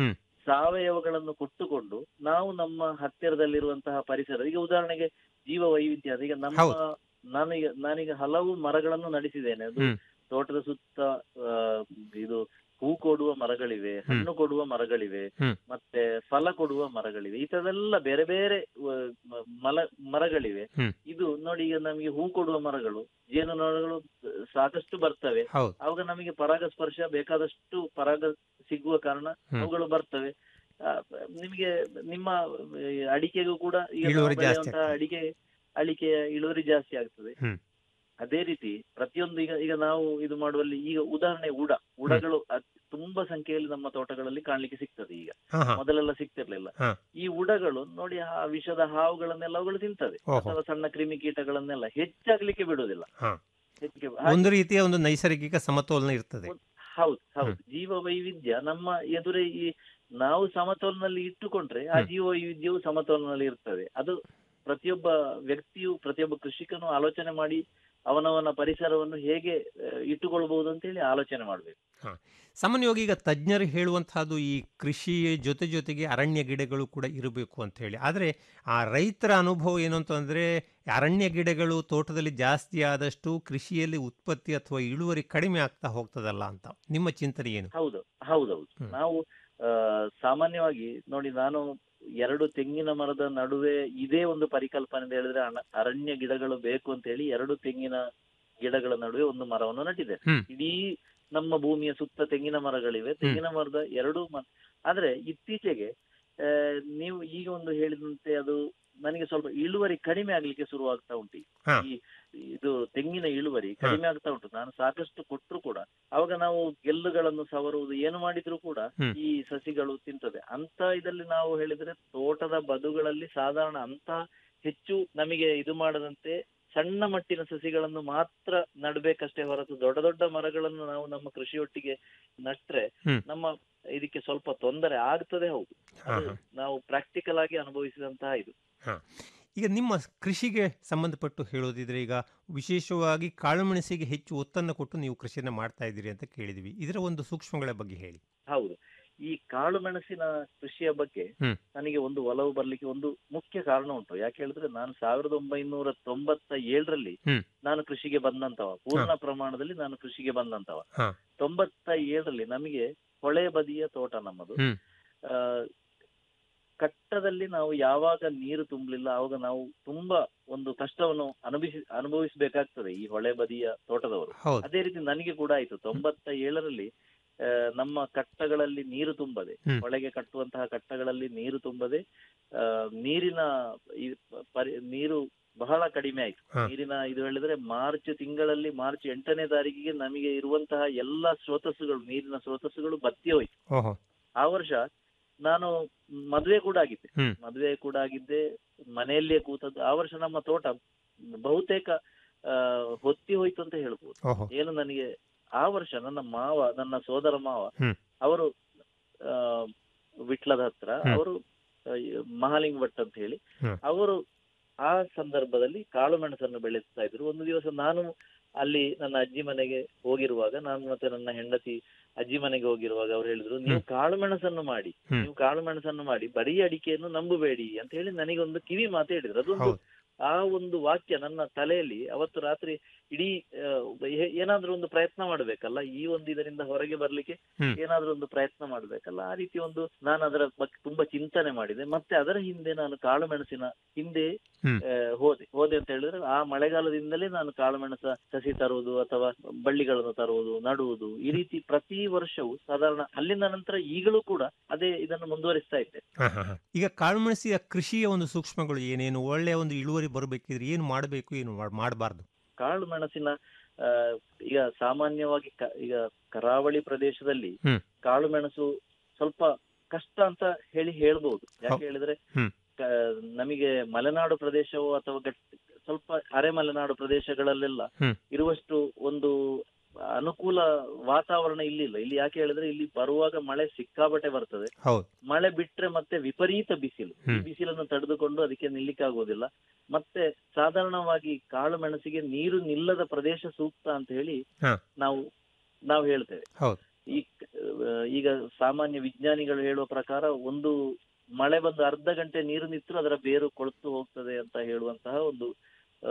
ಸಾವಯವಗಳನ್ನು ಕೊಟ್ಟುಕೊಂಡು ನಾವು ನಮ್ಮ ಹತ್ತಿರದಲ್ಲಿರುವಂತಹ ಪರಿಸರ ಈಗ ಉದಾಹರಣೆಗೆ ಜೀವ ವೈವಿಧ್ಯ ಈಗ ನಮ್ಮ ಹೌದು. ನಾನೀಗ ನಾನೀಗ ಹಲವು ಮರಗಳನ್ನು ನಡೆಸಿದ್ದೇನೆ ಅದು ಹ್ಮ್. ತೋಟದ ಸುತ್ತ ಆ, ಇದು ಹೂ ಕೊಡುವ ಮರಗಳಿವೆ ಹಣ್ಣು ಕೊಡುವ ಮರಗಳಿವೆ ಹ್ಮ್. ಮತ್ತೆ ಫಲ ಕೊಡುವ ಮರಗಳಿವೆ ಈ ತರದೆಲ್ಲ ಬೇರೆ ಬೇರೆ ಆ, ಮ- ಮಲ ಮರಗಳಿವೆ ಹ್ಮ್. ಇದು ನೋಡಿ ಈಗ ನಮಗೆ ಹೂ ಕೊಡುವ ಮರಗಳು ಜೇನುನೊಣಗಳು ಸಾಕಷ್ಟು ಬರ್ತವೆ ಹೌದು ಅವಾಗ ನಮಗೆ ಪರಾಗಸ್ಪರ್ಶ ಬೇಕಾದಷ್ಟು ಪರಾಗ ಸಿಗುವ ಕಾರಣ ಹ್ಮ್. ಅವುಗಳು ಬರ್ತವೆ ಆ, ನಿಮಗೆ ನಿಮ್ಮ ಈ ಅಡಿಕೆಗೂ ಕೂಡ ಈಗ ನಾವು ಇಳುವರಿ ಜಾಸ್ತಿ ಬೆಳೆಯುವಂತಹ ಅಡಿಕೆ ಅಡಿಕೆಯ ಇಳುವರಿ ಜಾಸ್ತಿ ಆಗ್ತದೆ ಹ್ಮ್. ಅದೇ ರೀತಿ ಪ್ರತಿಯೊಂದು ಈಗ ಈಗ ನಾವು ಇದು ಮಾಡುವಲ್ಲಿ ಈಗ ಉದಾಹರಣೆ ಉಡ ಉಡಗಳು ಅತ್- ತುಂಬಾ ಸಂಖ್ಯೆಯಲ್ಲಿ ನಮ್ಮ ತೋಟಗಳಲ್ಲಿ ಕಾಣ್ಲಿಕ್ಕೆ ಸಿಗ್ತದೆ ಈಗ ಹಾ, ಹಾ. ಮೊದಲೆಲ್ಲ ಸಿಗ್ತಿರ್ಲಿಲ್ಲ ಹಾ. ಈ ಉಡಗಳು ನೋಡಿ ಆ ವಿಷದ ಹಾವುಗಳನ್ನೆಲ್ಲ ಅವುಗಳು ತಿಂತವೆ ಓಹೋ. ಅಥವಾ ಸಣ್ಣ ಕ್ರಿಮಿಕೀಟಗಳನ್ನೆಲ್ಲ ಹೆಚ್ಚಾಗ್ಲಿಕ್ಕೆ ಬಿಡುವುದಿಲ್ಲ ಹಾ. ಹೆಚ್ಚಿಗೆ ಒಂದು ರೀತಿಯ ಒಂದು ನೈಸರ್ಗಿಕ ಸಮತೋಲನ ಇರ್ತದೆ ಹೌದು ಹೌದು ಜೀವ ವೈವಿಧ್ಯ ನಮ್ಮ ಎದುರೇ ಈ ನಾವು ಸಮತೋಲನಲ್ಲಿ ಇಟ್ಟುಕೊಂಡ್ರೆ ಆ ಜೀವ ವೈವಿಧ್ಯವು ಸಮತೋಲನಲ್ಲಿ ಇರ್ತದೆ ಅದು ಪ್ರತಿಯೊಬ್ಬ ವ್ಯಕ್ತಿಯು ಪ್ರತಿಯೊಬ್ಬ ಕೃಷಿಕನು ಆಲೋಚನೆ ಮಾಡಿ ಅವನವನ ಪರಿಸರವನ್ನು ಹೇಗೆ ಆ, ಇಟ್ಟುಕೊಳ್ಬಹುದು ಅಂತ ಹೇಳಿ ಆಲೋಚನೆ ಮಾಡಬೇಕು ಹಾ. ಸಾಮಾನ್ಯವಾಗಿ ಈಗ ತಜ್ಞರು ಹೇಳುವಂತಹದ್ದು ಈ ಕೃಷಿ ಜೊತೆ ಜೊತೆಗೆ ಅರಣ್ಯ ಗಿಡಗಳು ಕೂಡ ಇರಬೇಕು ಅಂತ ಹೇಳಿ ಆದರೆ ಆ ರೈತರ ಅನುಭವ ಏನು ಅಂತಂದ್ರೆ ಅರಣ್ಯ ಗಿಡಗಳು ತೋಟದಲ್ಲಿ ಜಾಸ್ತಿ ಆದಷ್ಟು ಕೃಷಿಯಲ್ಲಿ ಉತ್ಪತ್ತಿ ಅಥವಾ ಇಳುವರಿ ಕಡಿಮೆ ಆಗ್ತಾ ಹೋಗ್ತದಲ್ಲ ಅಂತ ನಿಮ್ಮ ಚಿಂತನೆ ಏನು ಹೌದು ಹೌದೌದು ಹ್ಮ್. ನಾವು ಆ, ಸಾಮಾನ್ಯವಾಗಿ ನೋಡಿ ನಾನು ಎರಡು ತೆಂಗಿನ ಮರದ ನಡುವೆ ಇದೇ ಒಂದು ಪರಿಕಲ್ಪನೆ ಅಂತ ಹೇಳಿದ್ರೆ ಅನ- ಅರಣ್ಯ ಗಿಡಗಳು ಬೇಕು ಅಂತ ಹೇಳಿ ಎರಡು ತೆಂಗಿನ ಗಿಡಗಳ ನಡುವೆ ಒಂದು ಮರವನ್ನು ನಟ್ಟಿದೆ ಹ್ಮ್. ಇಡೀ ನಮ್ಮ ಭೂಮಿಯ ಸುತ್ತ ತೆಂಗಿನ ಮರಗಳಿವೆ ತೆಂಗಿನ ಮರದ ಎರಡು ಮ ಆದ್ರೆ ಇತ್ತೀಚೆಗೆ ಆ, ನೀವು ಈಗ ಒಂದು ಹೇಳಿದಂತೆ ಅದು ನನಗೆ ಸ್ವಲ್ಪ ಇಳುವರಿ ಕಡಿಮೆ ಆಗ್ಲಿಕ್ಕೆ ಶುರುವಾಗ್ತಾ ಉಂಟು ಈಗ. ಹಾ. ಈ ಇದು ತೆಂಗಿನ ಇಳುವರಿ ಕಡಿಮೆ ಆಗ್ತಾ ಉಂಟು ನಾನು ಸಾಕಷ್ಟು ಕೊಟ್ಟರು ಕೂಡ ಅವಾಗ ನಾವು ಗೆಲ್ಲುಗಳನ್ನು ಸವರುವುದು ಏನು ಮಾಡಿದ್ರು ಕೂಡ ಹ್ಮ್. ಈ ಸಸಿಗಳು ತಿಂತದೆ ಅಂತ ಇದರಲ್ಲಿ ನಾವು ಹೇಳಿದ್ರೆ ತೋಟದ ಬದುಗಳಲ್ಲಿ ಸಾಧಾರಣ ಅಂತ ಹೆಚ್ಚು ನಮಗೆ ಇದು ಮಾಡದಂತೆ ಸಣ್ಣ ಮಟ್ಟಿನ ಸಸಿಗಳನ್ನು ಮಾತ್ರ ನಡ್ಬೇಕಷ್ಟೇ ಹೊರತು ದೊಡ್ಡ ದೊಡ್ಡ ಮರಗಳನ್ನು ನಾವು ನಮ್ಮ ಕೃಷಿಯೊಟ್ಟಿಗೆ ನಟ್ರೆ ಹ್ಮ್. ನಮ್ಮ ಇದಕ್ಕೆ ಸ್ವಲ್ಪ ತೊಂದರೆ ಆಗ್ತದೆ ಹೌದು ಹಾ, ಅದು ಹಾ. ನಾವು ಪ್ರಾಕ್ಟಿಕಲ್ ಆಗಿ ಅನುಭವಿಸಿದಂತಹ ಇದು ಹಾ. ಈಗ ನಿಮ್ಮ ಕೃಷಿಗೆ ಸಂಬಂಧಪಟ್ಟು ಹೇಳೋದಿದ್ರೆ ಈಗ ವಿಶೇಷವಾಗಿ ಕಾಳುಮೆಣಸಿಗೆ ಹೆಚ್ಚು ಒತ್ತನ್ನು ಕೊಟ್ಟು ನೀವು ಕೃಷಿಯನ್ನು ಮಾಡ್ತಾ ಇದ್ದೀರಿ ಅಂತ ಕೇಳಿದ್ವಿ ಇದರ ಒಂದು ಸೂಕ್ಷ್ಮಗಳ ಬಗ್ಗೆ ಹೇಳಿ ಹೌದು ಈ ಕಾಳು ಮೆಣಸಿನ ಕೃಷಿಯ ಬಗ್ಗೆ ಹ್ಮ್. ನನಗೆ ಒಂದು ಒಲವು ಬರ್ಲಿಕ್ಕೆ ಒಂದು ಮುಖ್ಯ ಕಾರಣ ಉಂಟು ಯಾಕೆ ಹೇಳಿದ್ರೆ ನಾನು ಸಾವಿರದ ಒಂಬೈನೂರ ತೊಂಬತ್ತ ಏಳರಲ್ಲಿ ಹ್ಮ್. ನಾನು ಕೃಷಿಗೆ ಬಂದಂತವ ಪೂರ್ಣ ಪ್ರಮಾಣದಲ್ಲಿ ನಾನು ಕೃಷಿಗೆ ಬಂದಂತವ ಹಾ. ತೊಂಬತ್ತ ಏಳರಲ್ಲಿ ನಮಗೆ ಹೊಳೆ ಬದಿಯ ತೋಟ ನಮ್ಮದು ಹ್ಮ್. ಆ, ಕಟ್ಟದಲ್ಲಿ ನಾವು ಯಾವಾಗ ನೀರು ತುಂಬಲಿಲ್ಲ ಆವಾಗ ನಾವು ತುಂಬಾ ಒಂದು ಕಷ್ಟವನ್ನು ಅನುಭವಿಸಿ ಅನುಭವಿಸಬೇಕಾಗ್ತದೆ ಈ ಹೊಳೆ ಬದಿಯ ತೋಟದವರು ಹೌದು ಅದೇ ರೀತಿ ನನಗೆ ಕೂಡ ಆಯ್ತು ತೊಂಬತ್ತ ಏಳರಲ್ಲಿ ಆ, ನಮ್ಮ ಕಟ್ಟಗಳಲ್ಲಿ ನೀರು ತುಂಬದೆ ಹ್ಮ್. ಹೊಳೆಗೆ ಕಟ್ಟುವಂತಹ ಕಟ್ಟಗಳಲ್ಲಿ ನೀರು ತುಂಬದೆ ಆ, ನೀರಿನ ಈ ಪರಿ ನೀರು ಬಹಳ ಕಡಿಮೆ ಆಯ್ತು ಹಾ. ನೀರಿನ ಇದು ಹೇಳಿದ್ರೆ ಮಾರ್ಚ್ ತಿಂಗಳಲ್ಲಿ ಮಾರ್ಚ್ ಎಂಟನೇ ತಾರೀಕಿಗೆ ನಮಗೆ ಇರುವಂತಹ ಎಲ್ಲಾ ಸ್ರೋತಸ್ಸುಗಳು ನೀರಿನ ಸ್ರೋತಸ್ಸುಗಳು ಬತ್ತಿ ಹೋಯ್ತು ಓಹೋ ಆ ವರ್ಷ ನಾನು ಮದುವೆ ಕೂಡ ಆಗಿದ್ದೆ ಹ್ಮ್. ಮದುವೆ ಕೂಡ ಆಗಿದ್ದೆ ಮನೆಯಲ್ಲಿಯೇ ಕೂತದ್ದು ಆ ವರ್ಷ ನಮ್ಮ ತೋಟ ಬಹುತೇಕ ಆ, ಹೊತ್ತಿ ಹೋಯ್ತು ಅಂತ ಹೇಳ್ಬೋದು ಓಹೋ ಏನು ನನಗೆ ಆ ವರ್ಷ ನನ್ನ ಮಾವ ನನ್ನ ಸೋದರ ಮಾವ ಹ್ಮ್. ಅವರು ಆ, ವಿಟ್ಲದ ಹತ್ರ ಹ್ಮ್. ಅವರು ಆ, ಮಹಾಲಿಂಗ ಭಟ್ ಅಂತ ಹೇಳಿ ಹ್ಮ್. ಅವರು ಆ ಸಂದರ್ಭದಲ್ಲಿ ಕಾಳು ಮೆಣಸನ್ನು ಬೆಳೆಸ್ತಾ ಇದ್ರು ಒಂದು ದಿವಸ ನಾನು ಅಲ್ಲಿ ನನ್ನ ಅಜ್ಜಿ ಮನೆಗೆ ಹೋಗಿರುವಾಗ ನಾನು ಮತ್ತೆ ನನ್ನ ಹೆಂಡತಿ ಅಜ್ಜಿ ಮನೆಗೆ ಹೋಗಿರುವಾಗ ಅವ್ರು ಹೇಳಿದ್ರು ನೀವು ಕಾಳು ಮೆಣಸನ್ನು ಮಾಡಿ ಹ್ಮ್. ನೀವು ಕಾಳು ಮೆಣಸನ್ನು ಮಾಡಿ ಬರೀ ಅಡಿಕೆಯನ್ನು ನಂಬಬೇಡಿ ಅಂತ ಹೇಳಿ ನನಗೊಂದು ಕಿವಿ ಮಾತು ಹೇಳಿದ್ರು ಅದೊಂದು ಹೌದು ಆ ಒಂದು ವಾಕ್ಯ ನನ್ನ ತಲೆಯಲ್ಲಿ ಅವತ್ತು ರಾತ್ರಿ ಇಡೀ ಆ, ಏ- ಏನಾದ್ರೂ ಒಂದು ಪ್ರಯತ್ನ ಮಾಡ್ಬೇಕಲ್ಲ ಈ ಒಂದು ಇದರಿಂದ ಹೊರಗೆ ಬರ್ಲಿಕ್ಕೆ ಹ್ಮ್. ಏನಾದ್ರೂ ಒಂದು ಪ್ರಯತ್ನ ಮಾಡ್ಬೇಕಲ್ಲ ಆ ರೀತಿ ಒಂದು ನಾನು ಅದರ ಬಗ್ಗೆ ತುಂಬಾ ಚಿಂತನೆ ಮಾಡಿದೆ ಮತ್ತೆ ಅದರ ಹಿಂದೆ ನಾನು ಕಾಳು ಮೆಣಸಿನ ಹಿಂದೆ ಹ್ಮ್. ಆ, ಹೋದೆ ಹೋದೆ ಅಂತ ಹೇಳಿದ್ರೆ ಆ ಮಳೆಗಾಲದಿಂದಲೇ ನಾನು ಕಾಳು ಮೆಣಸ ಸಸಿ ತರುವುದು ಅಥವಾ ಬಳ್ಳಿಗಳನ್ನು ತರುವುದು ನಡುವುದು ಈ ರೀತಿ ಪ್ರತಿ ವರ್ಷವೂ ಸಾಧಾರಣ ಅಲ್ಲಿಂದ ನಂತರ ಈಗಲೂ ಕೂಡ ಅದೇ ಇದನ್ನು ಮುಂದುವರಿಸ್ತಾ ಇದ್ದೆ ಹಾ, ಹಾ, ಹಾ. ಈಗ ಕಾಳುಮೆಣಸಿನ ಕೃಷಿಯ ಒಂದು ಸೂಕ್ಷ್ಮಗಳು ಏನೇನು ಒಳ್ಳೆಯ ಒಂದು ಇಳುವರಿ ಬರಬೇಕಿದ್ರೆ ಏನು ಮಾಡಬೇಕು ಏನು ಮಾಡಬಾರ್ದು ಕಾಳು ಮೆಣಸಿನ ಆ, ಈಗ ಸಾಮಾನ್ಯವಾಗಿ ಕ- ಈಗ ಕರಾವಳಿ ಪ್ರದೇಶದಲ್ಲಿ ಹ್ಮ್. ಕಾಳು ಮೆಣಸು ಸ್ವಲ್ಪ ಕಷ್ಟ ಅಂತ ಹೇಳಿ ಹೇಳ್ಬಹುದು ಯಾಕೆ ಹೌ- ಹೇಳಿದ್ರೆ ಹ್ಮ್. ಕ- ನಮಗೆ ಮಲೆನಾಡು ಪ್ರದೇಶವೋ ಅಥವಾ ಗಟ್ಟಿ ಸ್ವಲ್ಪ ಅರೆ ಮಲೆನಾಡು ಪ್ರದೇಶಗಳಲ್ಲೆಲ್ಲ ಹ್ಮ್. ಇರುವಷ್ಟು ಒಂದು ಅನುಕೂಲ ವಾತಾವರಣ ಇಲ್ಲಿಲ್ಲ ಇಲ್ಲಿ ಯಾಕೆ ಹೇಳಿದ್ರೆ ಇಲ್ಲಿ ಬರುವಾಗ ಮಳೆ ಸಿಕ್ಕಾಪಟ್ಟೆ ಬರ್ತದೆ ಹೌದು ಮಳೆ ಬಿಟ್ರೆ ಮತ್ತೆ ವಿಪರೀತ ಬಿಸಿಲು ಈ ಹ್ಮ್. ಬಿಸಿಲನ್ನು ತಡೆದುಕೊಂಡು ಅದಕ್ಕೆ ನಿಲ್ಲಿಕ್ಕಾಗೋದಿಲ್ಲ ಮತ್ತೆ ಸಾಧಾರಣವಾಗಿ ಕಾಳು ಮೆಣಸಿಗೆ ನೀರು ನಿಲ್ಲದ ಪ್ರದೇಶ ಸೂಕ್ತ ಅಂತ ಹೇಳಿ ಹಾ. ನಾವು ನಾವು ಹೇಳ್ತೇವೆ ಹೌದು ಈ ಆ, ಈಗ ಸಾಮಾನ್ಯ ವಿಜ್ಞಾನಿಗಳು ಹೇಳುವ ಪ್ರಕಾರ ಒಂದು ಮಳೆ ಬಂದು ಅರ್ಧ ಗಂಟೆ ನೀರು ನಿಂತರೂ ಅದರ ಬೇರು ಕೊಳೆತು ಹೋಗ್ತದೆ ಅಂತ ಹೇಳುವಂತಹ ಒಂದು ಆ,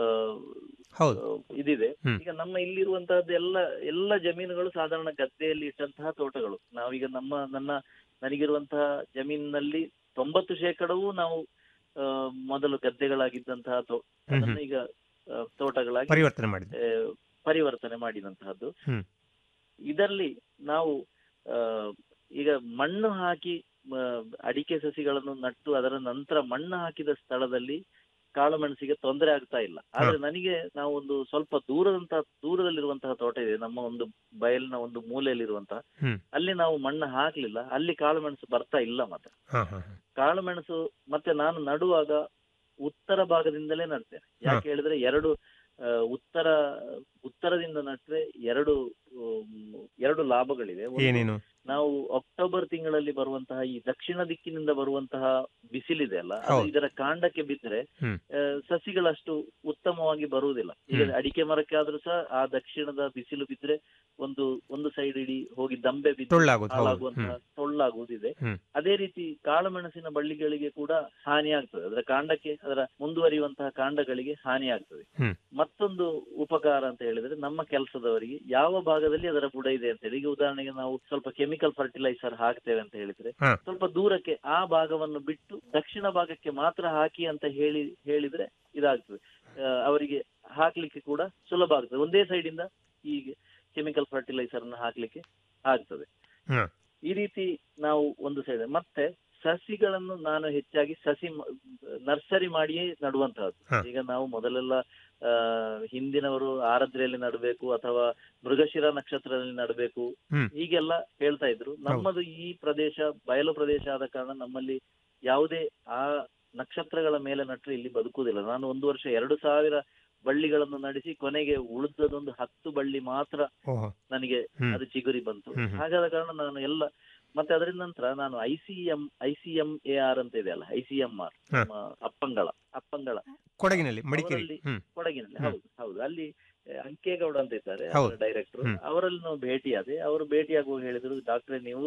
ಹೌದು. ಆ, ಇದಿದೆ ಹ್ಮ್. ಈಗ ನಮ್ಮ ಇಲ್ಲಿರುವಂತಹದ್ದು ಎಲ್ಲ ಎಲ್ಲ ಜಮೀನುಗಳು ಸಾಧಾರಣ ಗದ್ದೆಯಲ್ಲಿ ಇಟ್ಟಂತಹ ತೋಟಗಳು ನಾವೀಗ ನಮ್ಮ ನನ್ನ ನನಗಿರುವಂತಹ ಜಮೀನಿನಲ್ಲಿ ತೊಂಬತ್ತು ಶೇಕಡವೂ ನಾವು ಆ, ಮೊದಲು ಗದ್ದೆಗಳಾಗಿದ್ದಂತಹ ತೋ ಹ್ಮ್ ಅದನ್ನ ಹ್ಮ್. ಈಗ ಆ, ತೋಟಗಳಾಗಿ ಪರಿವರ್ತನೆ ಮಾಡಿದೆ ಆ, ಪರಿವರ್ತನೆ ಮಾಡಿದಂತಹದ್ದು ಹ್ಮ್. ಇದರಲ್ಲಿ ನಾವು ಆ, ಈಗ ಮಣ್ಣು ಹಾಕಿ ಆ, ಅಡಿಕೆ ಸಸಿಗಳನ್ನು ನಟ್ಟು ಅದರ ನಂತರ ಮಣ್ಣು ಹಾಕಿದ ಸ್ಥಳದಲ್ಲಿ ಕಾಳು ಮೆಣಸಿಗೆ ತೊಂದರೆ ಆಗ್ತಾ ಇಲ್ಲ ಆದ್ರೆ ನನಗೆ ನಾವು ಒಂದು ಸ್ವಲ್ಪ ದೂರದಂತಹ ದೂರದಲ್ಲಿರುವಂತಹ ತೋಟ ಇದೆ ನಮ್ಮ ಒಂದು ಬಯಲಿನ ಒಂದು ಮೂಲೆಯಲ್ಲಿರುವಂತಹ ಹ್ಮ್. ಅಲ್ಲಿ ನಾವು ಮಣ್ಣು ಹಾಕ್ಲಿಲ್ಲ ಅಲ್ಲಿ ಕಾಳು ಮೆಣಸು ಬರ್ತಾ ಇಲ್ಲ ಮತ್ತೆ ಹಾ ಹಾ ಹಾ. ಕಾಳು ಮೆಣಸು ಮತ್ತೆ ನಾನು ನಡುವಾಗ ಉತ್ತರ ಭಾಗದಿಂದಲೇ ನಡ್ತೇನೆ ಯಾಕೆ ಹೇಳಿದ್ರೆ ಎರಡು ಆ, ಉತ್ತರ ಉತ್ತರದಿಂದ ನಟ್ರೆ ಎರಡು ಉಮ್, ಎರಡು ಲಾಭಗಳಿವೆ ಒಂದು, ಏನೇನು ನಾವು ಅಕ್ಟೋಬರ್ ತಿಂಗಳಲ್ಲಿ ಬರುವಂತಹ ಈ ದಕ್ಷಿಣ ದಿಕ್ಕಿನಿಂದ ಬರುವಂತಹ ಬಿಸಿಲಿದೆ ಅಲ್ಲ ಅದು ಹೌದು. ಇದರ ಕಾಂಡಕ್ಕೆ ಬಿದ್ದರೆ ಹ್ಮ್. ಆ, ಸಸಿಗಳಷ್ಟು ಉತ್ತಮವಾಗಿ ಬರುವುದಿಲ್ಲ ಈಗ ಹ್ಮ್. ಅಡಿಕೆ ಮರಕ್ಕೆ ಆದ್ರೂ ಸಹ ಆ ದಕ್ಷಿಣದ ಬಿಸಿಲು ಬಿದ್ರೆ ಒಂದು ಒಂದು ಸೈಡ್ ಇಡೀ ಹೋಗಿ ದಂಬೆ ಬಿದ್ದು ಟೊಳ್ಳಾಗುದು, ಹೌದು. ಹಾಳಾಗುವಂತಹ ಹ್ಮ್. ಟೊಳ್ಳಾಗುವುದಿದೆ ಹ್ಮ್. ಅದೇ ರೀತಿ ಕಾಳುಮೆಣಸಿನ ಬಳ್ಳಿಗಳಿಗೆ ಕೂಡ ಹಾನಿ ಆಗ್ತದೆ ಅದರ ಕಾಂಡಕ್ಕೆ ಅದರ ಮುಂದುವರಿಯುವಂತಹ ಕಾಂಡಗಳಿಗೆ ಹಾನಿ ಆಗ್ತದೆ ಹ್ಮ್. ಮತ್ತೊಂದು ಉಪಕಾರ ಅಂತ ಹೇಳಿದ್ರೆ ನಮ್ಮ ಕೆಲಸದವರಿಗೆ ಯಾವ ಭಾಗದಲ್ಲಿ ಅದರ ಬುಡ ಇದೆ ಅಂತ ಹೇಳಿ ಈಗ ಉದಾಹರಣೆಗೆ ನಾವು ಸ್ವಲ್ಪ ಕೆಮಿಕಲ್ ಫರ್ಟಿಲೈಸರ್ ಹಾಕ್ತೇವೆ ಅಂತ ಹೇಳಿದ್ರೆ ಹಾ. ಸ್ವಲ್ಪ ದೂರಕ್ಕೆ ಆ ಭಾಗವನ್ನು ಬಿಟ್ಟು ದಕ್ಷಿಣ ಭಾಗಕ್ಕೆ ಮಾತ್ರ ಹಾಕಿ ಅಂತ ಹೇಳಿ ಹೇಳಿದ್ರೆ ಇದಾಗ್ತದೆ ಆ, ಅವರಿಗೆ ಹಾಕ್ಲಿಕ್ಕೆ ಕೂಡ ಸುಲಭ ಆಗ್ತದೆ ಒಂದೇ ಸೈಡ್ ಇಂದ ಈ ಕೆಮಿಕಲ್ ಫರ್ಟಿಲೈಸರ್ ಅನ್ನು ಹಾಕ್ಲಿಕ್ಕೆ ಆಗ್ತದೆ ಹಾ. ಈ ರೀತಿ ನಾವು ಒಂದು ಸೈಡ್ ಮತ್ತೆ ಸಸಿಗಳನ್ನು ನಾನು ಹೆಚ್ಚಾಗಿ ಸಸಿ ಮ- ನರ್ಸರಿ ಮಾಡಿಯೇ ನಡುವಂತಹದ್ದು ಹಾ. ಈಗ ನಾವು ಮೊದಲೆಲ್ಲ ಆ, ಹಿಂದಿನವರು ಆರದ್ರೆಯಲ್ಲಿ ನಡಬೇಕು ಅಥವಾ ಮೃಗಶಿರ ನಕ್ಷತ್ರದಲ್ಲಿ ನಡಬೇಕು ಹ್ಮ್. ಹೀಗೆಲ್ಲ ಹೇಳ್ತಾ ಇದ್ರು ನಮ್ಮದು ಈ ಪ್ರದೇಶ ಬಯಲು ಪ್ರದೇಶ ಆದ ಕಾರಣ ನಮ್ಮಲ್ಲಿ ಯಾವುದೇ ಆ ನಕ್ಷತ್ರಗಳ ಮೇಲೆ ನಟ್ರೆ ಇಲ್ಲಿ ಬದುಕುವುದಿಲ್ಲ ನಾನು ಒಂದು ವರ್ಷ ಎರಡು ಸಾವಿರ ಬಳ್ಳಿಗಳನ್ನು ನಡೆಸಿ ಕೊನೆಗೆ ಉಳಿದದೊಂದು ಹತ್ತು ಬಳ್ಳಿ ಮಾತ್ರ ಓಹೋ ನನಗೆ ಹ್ಮ್. ಅದು ಚಿಗುರಿ ಬಂತು ಹ್ಮ್ ಹ್ಮ್. ಹಾಗಾದ ಕಾರಣ ನಾನು ಎಲ್ಲ ಮತ್ತೆ ಅದರ ನಂತರ ನಾನು I C M I C M A R ಅಂತ ಇದೆ ಅಲ್ಲ ಐ ಸಿ ಎಂ ಆರ್ ಹಾ. ಅಪ್ಪಂಗಳ ಅಪ್ಪಂಗಳ ಕೊಡಗಿನಲ್ಲಿ ಮಡಿಕೇರಿ ಅವರಲ್ಲಿ ಹ್ಮ್ ಕೊಡಗಿನಲ್ಲಿ ಹ್ಮ್. ಹೌದು ಹೌದು ಅಲ್ಲಿ ಆ, ಅಂಕೇಗೌಡ ಅಂತ ಇದ್ದಾರೆ ಹೌದು. ಡೈರೆಕ್ಟರ್ ಹ್ಮ್. ಅವರಲ್ಲಿ ನಾವು ಭೇಟಿಯಾದೆ ಅವರು ಭೇಟಿಯಾಗುವಾಗ ಹೇಳಿದ್ರು ಡಾಕ್ಟ್ರೆ ನೀವು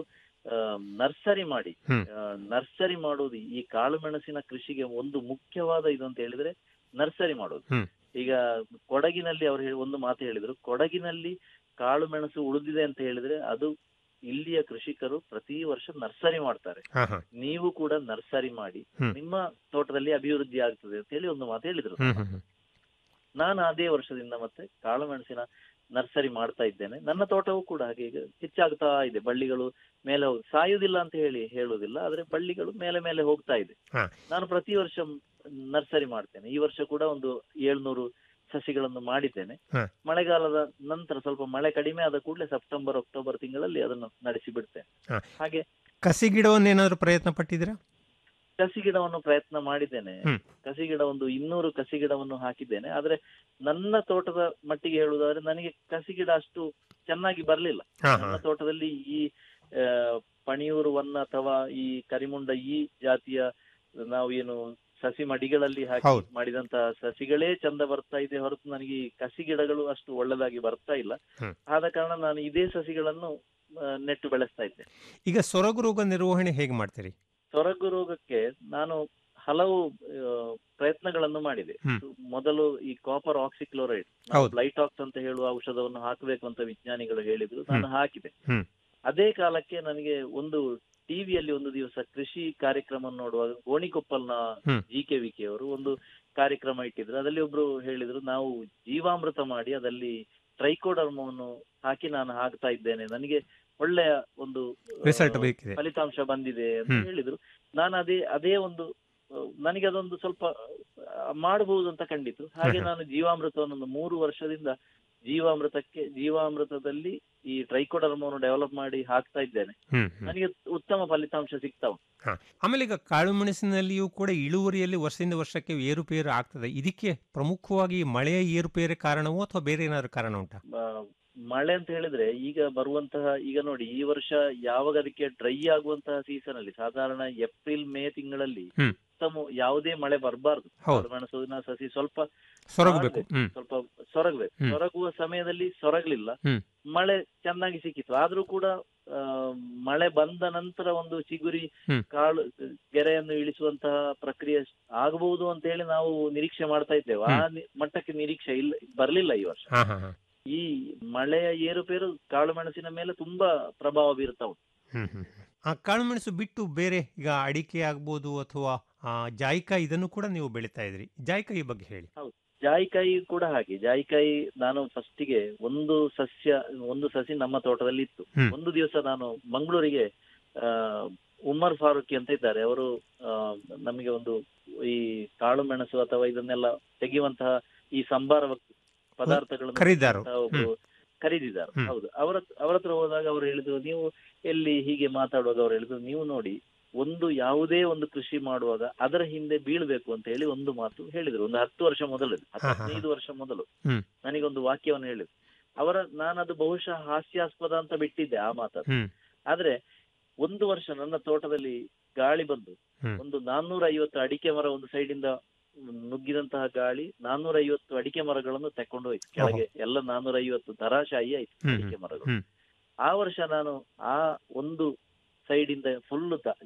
ನರ್ಸರಿ ಮಾಡಿ ಹ್ಮ್. ನರ್ಸರಿ ಮಾಡೋದು ಈ ಕಾಳು ಮೆಣಸಿನ ಕೃಷಿಗೆ ಒಂದು ಮುಖ್ಯವಾದ ಇದು ಅಂತ ಹೇಳಿದ್ರೆ ನರ್ಸರಿ ಮಾಡೋದು ಹ್ಮ್. ಈಗ ಕೊಡಗಿನಲ್ಲಿ ಅವರು ಹೇಳಿ ಒಂದು ಮಾತು ಹೇಳಿದ್ರು ಕೊಡಗಿನಲ್ಲಿ ಕಾಳು ಮೆಣಸು ಉಳಿದಿದೆ ಅಂತ ಹೇಳಿದ್ರೆ ಅದು ಇಲ್ಲಿಯ ಕೃಷಿಕರು ಪ್ರತಿ ವರ್ಷ ನರ್ಸರಿ ಮಾಡ್ತಾರೆ ಹಾ ಹಾ ನೀವು ಕೂಡ ನರ್ಸರಿ ಮಾಡಿ ಹ್ಮ್. ನಿಮ್ಮ ತೋಟದಲ್ಲಿ ಅಭಿವೃದ್ಧಿ ಆಗ್ತದೆ ಅಂತ ಹೇಳಿ ಒಂದು ಮಾತು ಹೇಳಿದ್ರು ಹ್ಮ್ ಹ್ಮ್ ಹ್ಮ್. ನಾನು ಅದೇ ವರ್ಷದಿಂದ ಮತ್ತೆ ಕಾಳು ಮೆಣಸಿನ ನರ್ಸರಿ ಮಾಡ್ತಾ ಇದ್ದೇನೆ ನನ್ನ ತೋಟವೂ ಕೂಡ ಹಾಗೆ ಈಗ ಹೆಚ್ಚಾಗ್ತಾ ಇದೆ ಬಳ್ಳಿಗಳು ಮೇಲೆ ಹೋಗಿ ಸಾಯುವುದಿಲ್ಲ ಅಂತ ಹೇಳಿ ಹೇಳುವುದಿಲ್ಲ ಆದ್ರೆ ಬಳ್ಳಿಗಳು ಮೇಲೆ ಮೇಲೆ ಹೋಗ್ತಾ ಇದೆ ಹಾ. ನಾನು ಪ್ರತಿ ವರ್ಷ ನರ್ಸರಿ ಮಾಡ್ತೇನೆ ಈ ವರ್ಷ ಕೂಡ ಒಂದು ಏಳ್ನೂರು ಸಸಿಗಳನ್ನು ಮಾಡಿದ್ದೇನೆ ಹಾ. ಮಳೆಗಾಲದ ನಂತರ ಸ್ವಲ್ಪ ಮಳೆ ಕಡಿಮೆ ಆದ ಕೂಡಲೇ ಸೆಪ್ಟೆಂಬರ್ ಅಕ್ಟೋಬರ್ ತಿಂಗಳಲ್ಲಿ ಅದನ್ನು ನಡೆಸಿ ಬಿಡ್ತೇನೆ ಹಾ. ಹಾಗೆ ಕಸಿ ಗಿಡವನ್ನೇನಾದ್ರೂ ಪ್ರಯತ್ನ ಪಟ್ಟಿದ್ದೀರಾ ಕಸಿ ಗಿಡವನ್ನು ಪ್ರಯತ್ನ ಮಾಡಿದ್ದೇನೆ ಹ್ಮ್. ಕಸಿ ಗಿಡ ಒಂದು ಇನ್ನೂರು ಕಸಿ ಗಿಡವನ್ನು ಹಾಕಿದ್ದೇನೆ ಆದ್ರೆ ನನ್ನ ತೋಟದ ಮಟ್ಟಿಗೆ ಹೇಳುವುದಾದ್ರೆ ನನಗೆ ಕಸಿ ಗಿಡ ಅಷ್ಟು ಚೆನ್ನಾಗಿ ಬರ್ಲಿಲ್ಲ ಹಾ ಹಾ ನನ್ನ ತೋಟದಲ್ಲಿ ಈ ಆ, ಪಣಿಯೂರು ವನ್ನ ಅಥವಾ ಈ ಕರಿಮುಂಡ ಈ ಜಾತಿಯ ನಾವು ಏನು ಸಸಿ ಮಡಿಗಳಲ್ಲಿ ಹಾಕಿ ಹೌದು. ಮಾಡಿದಂತ ಸಸಿಗಳೇ ಚಂದ ಬರ್ತಾ ಇದೆ ಹೊರತು ನನಗೆ ಈ ಕಸಿ ಗಿಡಗಳು ಅಷ್ಟು ಒಳ್ಳೆದಾಗಿ ಬರ್ತಾ ಇಲ್ಲ ಹ್ಮ್. ಆದ ಕಾರಣ ನಾನು ಇದೇ ಸಸಿಗಳನ್ನು ಆ, ನೆಟ್ಟು ಬೆಳೆಸ್ತಾ ಇದ್ದೇನೆ ಈಗ ಸೊರಗು ರೋಗ ನಿರ್ವಹಣೆ ಹೇಗೆ ಮಾಡ್ತೀರಿ ಸೊರಗು ರೋಗಕ್ಕೆ ನಾನು ಹಲವು ಆ, ಪ್ರಯತ್ನಗಳನ್ನು ಮಾಡಿದೆ ಹ್ಮ್. ಮೊದಲು ಈ ಕಾಪರ್ ಆಕ್ಸಿಕ್ಲೋರೈಡ್ ಹೌದು. ಲೈಟಾಕ್ಸ್ ಅಂತ ಹೇಳುವ ಔಷಧವನ್ನು ಹಾಕಬೇಕು ಅಂತ ವಿಜ್ಞಾನಿಗಳು ಹೇಳಿದ್ರು ನಾನು ಹಾಕಿದೆ ಹ್ಮ್. ಅದೇ ಕಾಲಕ್ಕೆ ನನಗೆ ಒಂದು ಟಿವಿಯಲ್ಲಿ ಒಂದು ದಿವಸ ಕೃಷಿ ಕಾರ್ಯಕ್ರಮ ನೋಡುವಾಗ ಗೋಣಿಕೊಪ್ಪಲ್ನ ಹ್ಮ್. ಜಿ ಕೆ ವಿ ಕೆ ಅವರು ಒಂದು ಕಾರ್ಯಕ್ರಮ ಇಟ್ಟಿದ್ರು ಅದರಲ್ಲಿ ಒಬ್ರು ಹೇಳಿದ್ರು ನಾವು ಜೀವಾಮೃತ ಮಾಡಿ ಅದಲ್ಲಿ ಟ್ರೈಕೋಡರ್ಮವನ್ನು ಹಾಕಿ ನಾನು ಹಾಕ್ತಾ ಇದ್ದೇನೆ ನನಗೆ ಒಳ್ಳೆಯ ಒಂದು ಆ, ರಿಸಲ್ಟ್ ಬೇಕಿದೆ ಫಲಿತಾಂಶ ಬಂದಿದೆ ಅಂತ ಹ್ಮ್. ಹೇಳಿದ್ರು ನಾನು ಅದೇ ಅದೇ ಒಂದು ಆ, ನನಗೆ ಅದೊಂದು ಸ್ವಲ್ಪ ಆ, ಮಾಡಬಹುದು ಅಂತ ಕಂಡಿತು ಹಾಗೆ ಹ್ಮ್. ನಾನು ಜೀವಾಮೃತವನ್ನು ಒಂದು ಮೂರು ವರ್ಷದಿಂದ ಜೀವಾಮೃತಕ್ಕೆ ಜೀವಾಮೃತದಲ್ಲಿ ಈ ಟ್ರೈಕೋಡರ್ಮವನ್ನು ಡೆವಲಪ್ ಮಾಡಿ ಹಾಕ್ತಾ ಇದ್ದೇನೆ ಹ್ಮ್ ಹ್ಮ್. ನನಗೆ ಉತ್ತಮ ಫಲಿತಾಂಶ ಸಿಗ್ತಾ ಉಂಟು ಹಾ. ಆಮೇಲೆ ಈಗ ಕಾಳು ಮೆಣಸಿನಲ್ಲಿಯೂ ಕೂಡ ಇಳುವರಿಯಲ್ಲಿ ವರ್ಷದಿಂದ ವರ್ಷಕ್ಕೆ ಏರುಪೇರು ಆಗ್ತದೆ ಇದಕ್ಕೆ ಪ್ರಮುಖವಾಗಿ ಮಳೆಯ ಏರುಪೇರೆ ಕಾರಣವೋ ಅಥವಾ ಬೇರೆ ಏನಾದ್ರು ಕಾರಣ ಉಂಟಾ ಆ, ಮಳೆ ಅಂತ ಹೇಳಿದ್ರೆ ಈಗ ಬರುವಂತಹ ಈಗ ನೋಡಿ ಈ ವರ್ಷ ಯಾವಾಗ ಅದಕ್ಕೆ ಡ್ರೈ ಆಗುವಂತಹ ಸೀಸನ್ ಅಲ್ಲಿ ಸಾಧಾರಣ ಏಪ್ರಿಲ್ ಮೇ ತಿಂಗಳಲ್ಲಿ ಹ್ಮ್. ಉತ್ತಮ ಯಾವುದೇ ಮಳೆ ಬರಬಾರ್ದು ಹೌದು. ಮೆಣಸಿನ ಸಸಿ ಸ್ವಲ್ಪ ಸೊರಗಬೇಕು. ಮಾಡ್ಬೇಕು. ಹ್ಮ್. ಸ್ವಲ್ಪ ಸೊರಗಬೇಕು ಹ್ಮ್. ಸೊರಗುವ ಸಮಯದಲ್ಲಿ ಸೊರಗ್ಲಿಲ್ಲ ಹ್ಮ್. ಮಳೆ ಚೆನ್ನಾಗಿ ಸಿಕ್ಕಿತ್ತು ಆದ್ರೂ ಕೂಡ ಆ, ಮಳೆ ಬಂದ ನಂತರ ಒಂದು ಚಿಗುರಿ ಹ್ಮ್. ಕಾಳು ಗೆರೆಯನ್ನು ಇಳಿಸುವಂತಹ ಪ್ರಕ್ರಿಯೆ ಆಗಬಹುದು ಅಂತ ಹೇಳಿ ನಾವು ನಿರೀಕ್ಷೆ ಮಾಡ್ತಾ ಇದ್ದೇವೆ ಆ ನಿ- ಮಟ್ಟಕ್ಕೆ ನಿರೀಕ್ಷೆ ಇಲ್ಲ ಬರ್ಲಿಲ್ಲ ಈ ವರ್ಷ ಹಾ ಹಾ ಹಾ ಈ ಮಳೆಯ ಏರುಪೇರು ಕಾಳು ಮೆಣಸಿನ ಮೇಲೆ ತುಂಬಾ ಪ್ರಭಾವ ಬೀರ್ತಾ ಉಂಟು ಹ್ಮ್ ಹ್ಮ್ ಹ್ಮ್. ಆ ಕಾಳುಮೆಣಸು ಬಿಟ್ಟು ಬೇರೆ ಈಗ ಅಡಿಕೆ ಆಗ್ಬೋದು ಅಥವಾ ಆ, ಜಾಯಿಕಾಯಿ ಇದನ್ನು ಕೂಡ ನೀವು ಬೆಳೀತಾ ಇದ್ರಿ ಜಾಯಿಕಾಯಿ ಬಗ್ಗೆ ಹೇಳಿ ಹೌದು ಜಾಯಿಕಾಯಿ ಕೂಡ ಹಾಗೆ ಜಾಯಿಕಾಯಿ ನಾನು ಫಸ್ಟಿಗೆ ಒಂದು ಸಸ್ಯ ಒಂದು ಸಸಿ ನಮ್ಮ ತೋಟದಲ್ಲಿ ಇತ್ತು ಹ್ಮ್. ಒಂದು ದಿವಸ ನಾನು ಮಂಗಳೂರಿಗೆ ಆ ಉಮ್ಮರ್ ಫಾರೂಕಿ ಅಂತ ಇದ್ದಾರೆ ಅವರು ಆ, ನಮಗೆ ಒಂದು ಈ ಕಾಳು ಮೆಣಸು ಅಥವಾ ಇದನ್ನೆಲ್ಲ ತೆಗೆಯುವಂತಹ ಈ ಸಂಬಾರ ಪದಾರ್ಥಗಳನ್ನು ಖರೀದಿದಾರರು. ತೆಗೆಯುವಂತಹ ಒಬ್ರು ಖರೀದಿದಾರ ಹ್ಮ್. ಹೌದು ಅವರ ಅವರ ಹತ್ರ ಹೋದಾಗ ಅವರು ಹೇಳಿದ್ರು ನೀವು ಎಲ್ಲಿ ಹೀಗೆ ಮಾತಾಡುವಾಗ ಅವರು ಹೇಳಿದ್ರು ನೀವು ನೋಡಿ ಒಂದು ಯಾವುದೇ ಒಂದು ಕೃಷಿ ಮಾಡುವಾಗ ಅದರ ಹಿಂದೆ ಬೀಳ್ಬೇಕು ಅಂತ ಹೇಳಿ ಒಂದು ಮಾತು ಹೇಳಿದ್ರು ಒಂದು ಹತ್ತು ವರ್ಷ ಮೊದಲು ಇದು. ಹತ್ತು ಹಾ, ಹಾ, ಹಾ. ಹದಿನೈದು ವರ್ಷ ಮೊದಲು ಹ್ಮ್. ನನಗೊಂದು ವಾಕ್ಯವನ್ನು ಹೇಳಿದ್ರು ಅವರ ನಾನದು ಬಹುಶಃ ಹಾಸ್ಯಾಸ್ಪದ ಅಂತ ಬಿಟ್ಟಿದ್ದೆ ಆ ಮಾತನ್ನು ಹ್ಮ್ ಆದ್ರೆ ಒಂದು ವರ್ಷ ನನ್ನ ತೋಟದಲ್ಲಿ ಗಾಳಿ ಬಂದು ಹ್ಮ್. ಒಂದು ನಾನ್ನೂರ ಐವತ್ತು ಅಡಿಕೆ ಮರ ಒಂದು ಸೈಡ್ ಇಂದ ನುಗ್ಗಿದಂತಹ ಗಾಳಿ ನಾನ್ನೂರ ಐವತ್ತು ಅಡಿಕೆ ಮರಗಳನ್ನು ತೆಕ್ಕೊಂಡು ಹೋಯ್ತು ಕೆಳಗೆ ಎಲ್ಲ ನಾನ್ನೂರ ಐವತ್ತು ಧರಾಶಾಹಿ ಆಯ್ತು ಹ್ಮ್, ಅಡಿಕೆ ಹ್ಮ್, ಮರಗಳು ಹ್ಮ್. ಆ ವರ್ಷ ನಾನು ಆ ಒಂದು ಸೈಡ್ ಇಂದ ಫುಲ್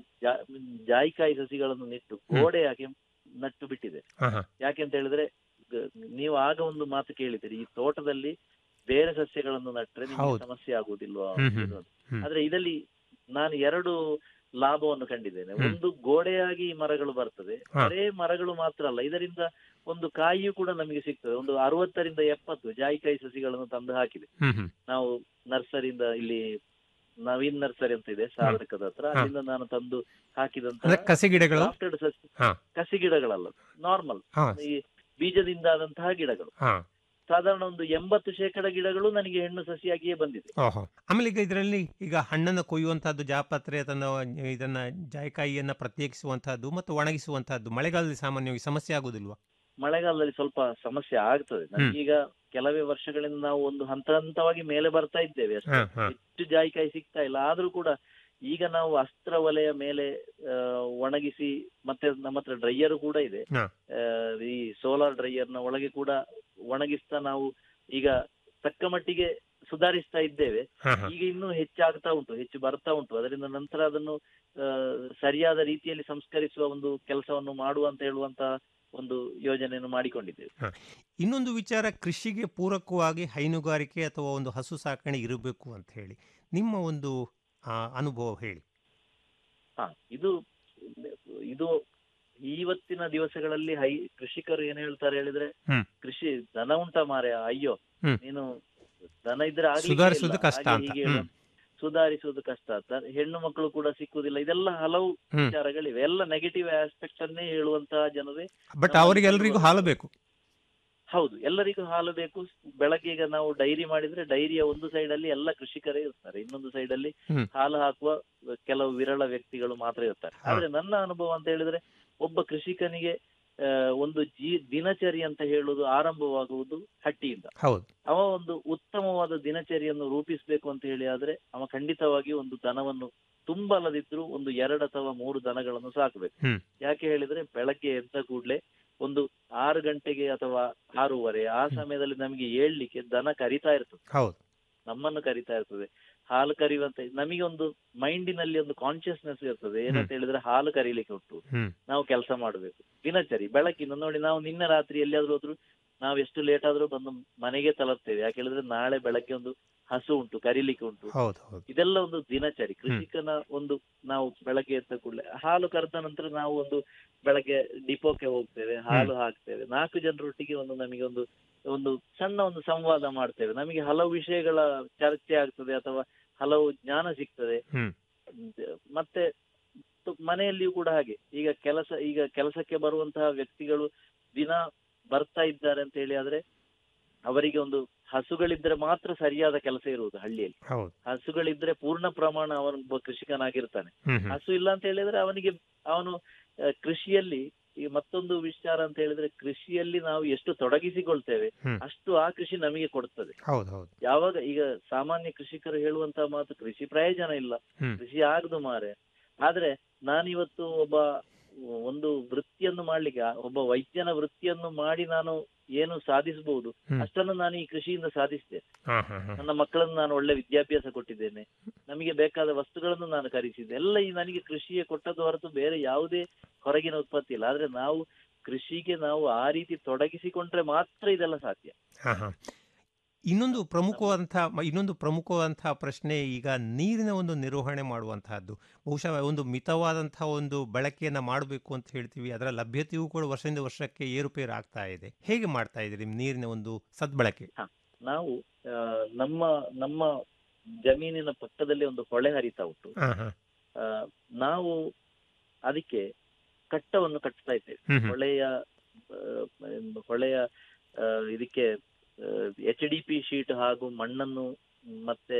ಜಾಯಿಕಾಯಿ ಸಸಿಗಳನ್ನು ನೆಟ್ಟು ಗೋಡೆಯಾಗಿ ನಟ್ಟು ಬಿಟ್ಟಿದೆ ಹಾ ಹಾ ಯಾಕೆಂತ ಹೇಳಿದ್ರೆ ಗ- ನೀವು ಆಗ ಒಂದು ಮಾತು ಕೇಳಿದಿರಿ ಈ ತೋಟದಲ್ಲಿ ಬೇರೆ ಸಸ್ಯಗಳನ್ನು ನಟ್ರೆ ನಿಮ್ಗೆ ಹೌದು. ಸಮಸ್ಯೆ ಆಗುವುದಿಲ್ವಾ ಹ್ಮ್, ಹ್ಮ್, ಇದು ಅಂತ. ಹ್ಮ್. ಆದ್ರೆ ಇದರಲ್ಲಿ ನಾನು ಎರಡು ಲಾಭವನ್ನು ಕಂಡಿದ್ದೇನೆ ಹ್ಮ್. ಒಂದು ಗೋಡೆಯಾಗಿ ಈ ಮರಗಳು ಬರ್ತದೆ ಹಾ. ಬರೇ ಮರಗಳು ಮಾತ್ರ ಅಲ್ಲ ಇದರಿಂದ ಒಂದು ಕಾಯಿಯು ಕೂಡ ನಮಗೆ ಸಿಗ್ತದೆ ಒಂದು ಅರವತ್ತರಿಂದ ಎಪ್ಪತ್ತು ಜಾಯಿಕಾಯಿ ಸಸಿಗಳನ್ನು ತಂದು ಹಾಕಿದೆ ಹ್ಮ್ ಹ್ಮ್ ನಾವು ನರ್ಸರಿಯಿಂದ ಇಲ್ಲಿ ನವೀನ್ ನರ್ಸರಿ ಅಂತ ಇದೆ ಸಾರ್ಧಕದ ಹತ್ರ ಹಾ. ಅಲ್ಲಿಂದ ನಾನು ತಂದು ಹಾಕಿದಂತ ಅಂದ್ರೆ ಕಸಿ ಗಿಡಗಳು? grafted ಸಸಿ ಹಾ ಕಸಿ ಗಿಡಗಳಲ್ಲ ನಾರ್ಮಲ್ ಹಾ. ಈ ಬೀಜದಿಂದ ಆದಂತಹ ಗಿಡಗಳು ಹಾ ಸಾಧಾರಣ ಒಂದು ಎಂಬತ್ತು ಶೇಕಡ ಗಿಡಗಳು ನನಗೆ ಹೆಣ್ಣು ಸಸಿಯಾಗಿಯೇ ಬಂದಿದೆ ಓಹೋ ಆಮೇಲೆ ಈಗ ಇದರಲ್ಲಿ ಈಗ ಹಣ್ಣನ್ನು ಕೊಯ್ಯುವಂತಹದ್ದು ಜಾಪತ್ರೆ ಅದನ್ನು ಇದನ್ನ ಜಾಯಿಕಾಯಿಯನ್ನ ಪ್ರತ್ಯೇಕಿಸುವಂತಹದ್ದು ಮತ್ತು ಒಣಗಿಸುವಂತಹದ್ದು ಮಳೆಗಾಲದಲ್ಲಿ ಸಾಮಾನ್ಯವಾಗಿ ಸಮಸ್ಯೆ ಆಗುದಿಲ್ವಾ ಮಳೆಗಾಲದಲ್ಲಿ ಸ್ವಲ್ಪ ಸಮಸ್ಯೆ ಆಗ್ತದೆ ನಮಗೀಗ ಕೆಲವೇ ವರ್ಷಗಳಿಂದ ನಾವು ಒಂದು ಹಂತ ಹಂತವಾಗಿ ಮೇಲೆ ಬರ್ತಾ ಇದ್ದೇವೆ ಅಷ್ಟೇ ಹಾ, ಹಾ. ಹೆಚ್ಚು ಜಾಯಿಕಾಯಿ ಸಿಗ್ತಾ ಇಲ್ಲ ಆದ್ರೂ ಕೂಡ ಈಗ ನಾವು ಅಸ್ತ್ರ ವಲಯ ಮೇಲೆ ಆ, ಒಣಗಿಸಿ ಮತ್ತೆ ನಮ್ಮ ಹತ್ರ ಡ್ರೈಯರ್ ಕೂಡ ಇದೆ ಹಾ. ಆ, ಈ ಸೋಲಾರ್ ಡ್ರೈಯರ್ ನ ಒಳಗೆ ಕೂಡ ಒಣಗಿಸ್ತಾ ನಾವು ಈಗ ತಕ್ಕ ಮಟ್ಟಿಗೆ ಸುಧಾರಿಸ್ತಾ ಇದ್ದೇವೆ ಹಾ, ಹಾ. ಈಗ ಇನ್ನೂ ಹೆಚ್ಚಾಗ್ತಾ ಉಂಟು ಹೆಚ್ಚು ಬರ್ತಾ ಉಂಟು ಅದರಿಂದ ನಂತರ ಅದನ್ನು ಆ, ಸರಿಯಾದ ರೀತಿಯಲ್ಲಿ ಸಂಸ್ಕರಿಸುವ ಒಂದು ಕೆಲಸವನ್ನು ಮಾಡುವ ಅಂತ ಹೇಳುವಂತ ಒಂದು ಯೋಜನೆಯನ್ನು ಮಾಡಿಕೊಂಡಿದ್ದೇವೆ ಹ. ಇನ್ನೊಂದು ವಿಚಾರ ಕೃಷಿಗೆ ಪೂರಕವಾಗಿ ಹೈನುಗಾರಿಕೆ ಅಥವಾ ಒಂದು ಹಸು ಸಾಕಣೆ ಇರಬೇಕು ಅಂತ ಹೇಳಿ ನಿಮ್ಮ ಒಂದು ಆ, ಅನುಭವ ಹೇಳಿ ಹಾ ಇದು ಇದು ಇವತ್ತಿನ ದಿವಸಗಳಲ್ಲಿ ಹೈ ಕೃಷಿಕರು ಏನ್ ಹೇಳ್ತಾರೆ ಹೇಳಿದ್ರೆ ಹ್ಮ್. ಕೃಷಿ ದನ ಉಂಟ ಮಾರೆ ಅಯ್ಯೋ ಹ್ಮ್. ನೀನು ದನ ಇದ್ರೆ ಆಗ್ಲಿಕ್ಕೆ ಸುಧಾರಿಸುವುದು ಇಲ್ಲ. ಕಷ್ಟ ಹಾಗೆ ಅಂತ. ಹೀಗೆ ಹೇಳುವ- ಸುಧಾರಿಸುವುದು ಕಷ್ಟ ದ- ಹೆಣ್ಣು ಮಕ್ಕಳು ಕೂಡ ಸಿಕ್ಕುವುದಿಲ್ಲ ಇದೆಲ್ಲ ಹಲವು ಹ್ಮ್. ವಿಚಾರಗಳಿವೆ ಎಲ್ಲ ನೆಗೆಟಿವ್ ಆಸ್ಪೆಕ್ಟ್ ಅನ್ನೇ ಹೇಳುವಂತಹ ಜನರೇ ಬಟ್ ನಾವು ಅವರಿಗೆಲ್ಲರಿಗೂ ಹಾಲು ಬೇಕು ಹೌದು ಎಲ್ಲರಿಗೂ ಹಾಲು ಬೇಕು ಬೆಳಗ್ಗೆ ಈಗ ನಾವು ಡೈರಿ ಮಾಡಿದ್ರೆ ಡೈರಿಯ ಒಂದು ಸೈಡ್ ಅಲ್ಲಿ ಎಲ್ಲ ಕೃಷಿಕರೇ ಇರ್ತಾರೆ ಇನ್ನೊಂದು ಸೈಡ್ ಅಲ್ಲಿ ಹ್ಮ್. ಹಾಲು ಹಾಕುವ ಕೆಲವು ವಿರಳ ವ್ಯಕ್ತಿಗಳು ಮಾತ್ರ ಇರ್ತಾರೆ ಹಾ. ಆದ್ರೆ ನನ್ನ ಅನುಭವ ಅಂತ ಹೇಳಿದ್ರೆ ಒಬ್ಬ ಕೃಷಿಕನಿಗೆ ಆ, ಒಂದು ಜೀ ದಿನಚರಿ ಅಂತ ಹೇಳುವುದು ಆರಂಭವಾಗುವುದು ಹಟ್ಟಿಯಿಂದ ಹೌದು ಅವ ಒಂದು ಉತ್ತಮವಾದ ದಿನಚರಿಯನ್ನು ರೂಪಿಸಬೇಕು ಅಂತ ಹೇಳಿ ಆದ್ರೆ ಅವ ಖಂಡಿತವಾಗಿ ಒಂದು ದನವನ್ನು ತುಂಬಾ ಅಲ್ಲದಿದ್ರು ಒಂದು ಎರಡು ಅಥವಾ ಮೂರು ದನಗಳನ್ನು ಸಾಕಬೇಕು ಹ್ಮ್. ಯಾಕೆ ಹೇಳಿದ್ರೆ ಬೆಳಗ್ಗೆ ಎದ್ದ ಕೂಡ್ಲೆ ಒಂದು ಆರು ಗಂಟೆಗೆ ಅಥವಾ ಆರೂವರೆ ಆ ಸಮಯದಲ್ಲಿ ನಮಗೆ ಏಳ್ಲಿಕ್ಕೆ ದನ ಕರಿತಾ ಇರ್ತದೆ ಹೌದು ನಮ್ಮನ್ನು ಕರಿತಾ ಇರ್ತದೆ ಹಾಲು ಕರೆಯುವಂತ ನಮಗೆ ಒಂದು ಮೈಂಡಿನಲ್ಲಿ ಒಂದು ಕಾನ್ಶಿಯಸ್ನೆಸ್ ಇರ್ತದೆ ಏನಂತ ಹೇಳಿದ್ರೆ ಹಾಲು ಕರೀಲಿಕ್ಕೆ ಉಂಟು ಹ್ಮ್ ನಾವು ಕೆಲಸ ಮಾಡಬೇಕು ದಿನಚರಿ ಬೆಳಕಿನ ನೋಡಿ ನಾವು ನಿನ್ನೆ ರಾತ್ರಿ ಎಲ್ಲಿಯಾದ್ರೂ ಹೋದ್ರು ನಾವು ಎಷ್ಟು ಲೇಟ್ ಆದ್ರೂ ಬಂದು ಮನೆಗೆ ತಲುಪ್ತೇವೆ ಯಾಕೆ ಹೇಳಿದ್ರೆ ನಾಳೆ ಬೆಳಗ್ಗೆ ಒಂದು ಹಸು ಉಂಟು ಕರೀಲಿಕ್ಕೆ ಉಂಟು ಹೌದು ಹೌದು ಇದೆಲ್ಲ ಒಂದು ದಿನಚರಿ ಕೃಷಿಕನ ಒಂದು ನಾವು ಬೆಳಗ್ಗೆ ಎದ್ದ ಕೂಡಲೇ ಹಾಲು ಕರೆದ ನಂತರ ನಾವು ಒಂದು ಬೆಳಗ್ಗೆ ಡಿಪೋಕ್ಕೆ ಹೋಗ್ತೇವೆ ಹಾಲು ಹಾಕ್ತೇವೆ ನಾಲ್ಕು ಜನರೊಟ್ಟಿಗೆ ಒಂದು ನಮಗೆ ಒಂದು ಒಂದು ಸಣ್ಣ ಒಂದು ಸಂವಾದ ಮಾಡ್ತೇವೆ ನಮಗೆ ಹಲವು ವಿಷಯಗಳ ಚರ್ಚೆ ಆಗ್ತದೆ ಅಥವಾ ಹಲವು ಜ್ಞಾನ ಸಿಗ್ತದೆ ಹ್ಮ್ ಮತ್ತೆ ತು- ಮನೆಯಲ್ಲಿಯೂ ಕೂಡ ಹಾಗೆ ಈಗ ಕೆಲಸ ಈಗ ಕೆಲಸಕ್ಕೆ ಬರುವಂತಹ ವ್ಯಕ್ತಿಗಳು ದಿನ ಬರ್ತಾ ಇದ್ದಾರೆ ಅಂತ ಹೇಳಿ ಆದ್ರೆ ಅವರಿಗೆ ಒಂದು ಹಸುಗಳಿದ್ರೆ ಮಾತ್ರ ಸರಿಯಾದ ಕೆಲಸ ಇರುವುದು ಹಳ್ಳಿಯಲ್ಲಿ ಹೌದು ಹಸುಗಳಿದ್ರೆ ಪೂರ್ಣ ಪ್ರಮಾಣ ಅವನೊಬ್ಬ ಕೃಷಿಕನಾಗಿರ್ತಾನೆ ಹ್ಮ್ ಹ್ಮ್ ಹಸು ಇಲ್ಲ ಅಂತ ಹೇಳಿದ್ರೆ ಅವನಿಗೆ ಅವನು ಆ, ಕೃಷಿಯಲ್ಲಿ ಈ ಮತ್ತೊಂದು ವಿಚಾರ ಅಂತ ಹೇಳಿದ್ರೆ ಕೃಷಿಯಲ್ಲಿ ನಾವು ಎಷ್ಟು ತೊಡಗಿಸಿಕೊಳ್ತೇವೆ ಹ್ಮ್. ಅಷ್ಟು ಆ ಕೃಷಿ ನಮಗೆ ಕೊಡ್ತದೆ ಹೌದು ಹೌದು ಯಾವಾಗ ಈಗ ಸಾಮಾನ್ಯ ಕೃಷಿಕರು ಹೇಳುವಂತಹ ಮಾತು ಕೃಷಿ ಪ್ರಯೋಜನ ಇಲ್ಲ ಹ್ಮ್. ಕೃಷಿ ಆಗದು ಮಾರೆ ಆದ್ರೆ ನಾನಿವತ್ತು ಒಬ್ಬ ಒಂದು ವೃತ್ತಿಯನ್ನು ಮಾಡ್ಲಿಕ್ಕೆ ಆ ಒಬ್ಬ ವೈದ್ಯನ ವೃತ್ತಿಯನ್ನು ಮಾಡಿ ನಾನು ಏನು ಸಾಧಿಸಬಹುದು ಹ್ಮ್. ಅಷ್ಟನ್ನು ನಾನು ಈ ಕೃಷಿಯಿಂದ ಸಾಧಿಸಿದೆ ಹಾ ಹಾ ಹಾ ನನ್ನ ಮಕ್ಕಳನ್ನು ನಾನು ಒಳ್ಳೆ ವಿದ್ಯಾಭ್ಯಾಸ ಕೊಟ್ಟಿದ್ದೇನೆ ನಮಗೆ ಬೇಕಾದ ವಸ್ತುಗಳನ್ನು ನಾನು ಖರೀದಿಸಿದ್ದೆ ಎಲ್ಲ ಈ ನನಗೆ ಕೃಷಿಯೇ ಕೊಟ್ಟದ್ದು ಹೊರತು ಬೇರೆ ಯಾವುದೇ ಹೊರಗಿನ ಉತ್ಪತ್ತಿ ಇಲ್ಲ ಆದ್ರೆ ನಾವು ಕೃಷಿಗೆ ನಾವು ಆ ರೀತಿ ತೊಡಗಿಸಿಕೊಂಡ್ರೆ ಮಾತ್ರ ಇದೆಲ್ಲ ಸಾಧ್ಯ ಹಾ ಹಾ ಇನ್ನೊಂದು ಪ್ರಮುಖವಾದಂಥ ಮ- ಇನ್ನೊಂದು ಪ್ರಮುಖವಾದಂತಹ ಪ್ರಶ್ನೆ ಈಗ ನೀರಿನ ಒಂದು ನಿರ್ವಹಣೆ ಮಾಡುವಂತಹದ್ದು ಬಹುಶಃ ಒಂದು ಮಿತವಾದಂಥ ಒಂದು ಬಳಕೆಯನ್ನು ಮಾಡಬೇಕು ಅಂತ ಹೇಳ್ತೀವಿ ಅದರ ಲಭ್ಯತೆಯೂ ಕೂಡ ವರ್ಷದಿಂದ ವರ್ಷಕ್ಕೆ ಏರುಪೇರು ಆಗ್ತಾ ಇದೆ ಹೇಗೆ ಮಾಡ್ತಾ ಇದ್ದೀರಿ ನೀರಿನ ಒಂದು ಸದ್ಬಳಕೆ ನಾವು ಆ, ನಮ್ಮ ನಮ್ಮ ಜಮೀನಿನ ಪಕ್ಕದಲ್ಲಿ ಒಂದು ಹೊಳೆ ಹರಿತಾ ಉಂಟು ಹಾ ಹಾ ಆ, ನಾವು ಅದಕ್ಕೆ ಕಟ್ಟವನ್ನು ಕಟ್ತಾ ಇದ್ದೇವೆ ಹ್ಮ್ ಹ್ಮ್. ಹೊಳೆಯ ಆ, ಹೊಳೆಯ ಆ, ಇದಕ್ಕೆ ಎಚ್ ಡಿ ಪಿ ಶೀಟ್ ಹಾಗೂ ಮಣ್ಣನ್ನು ಮತ್ತೆ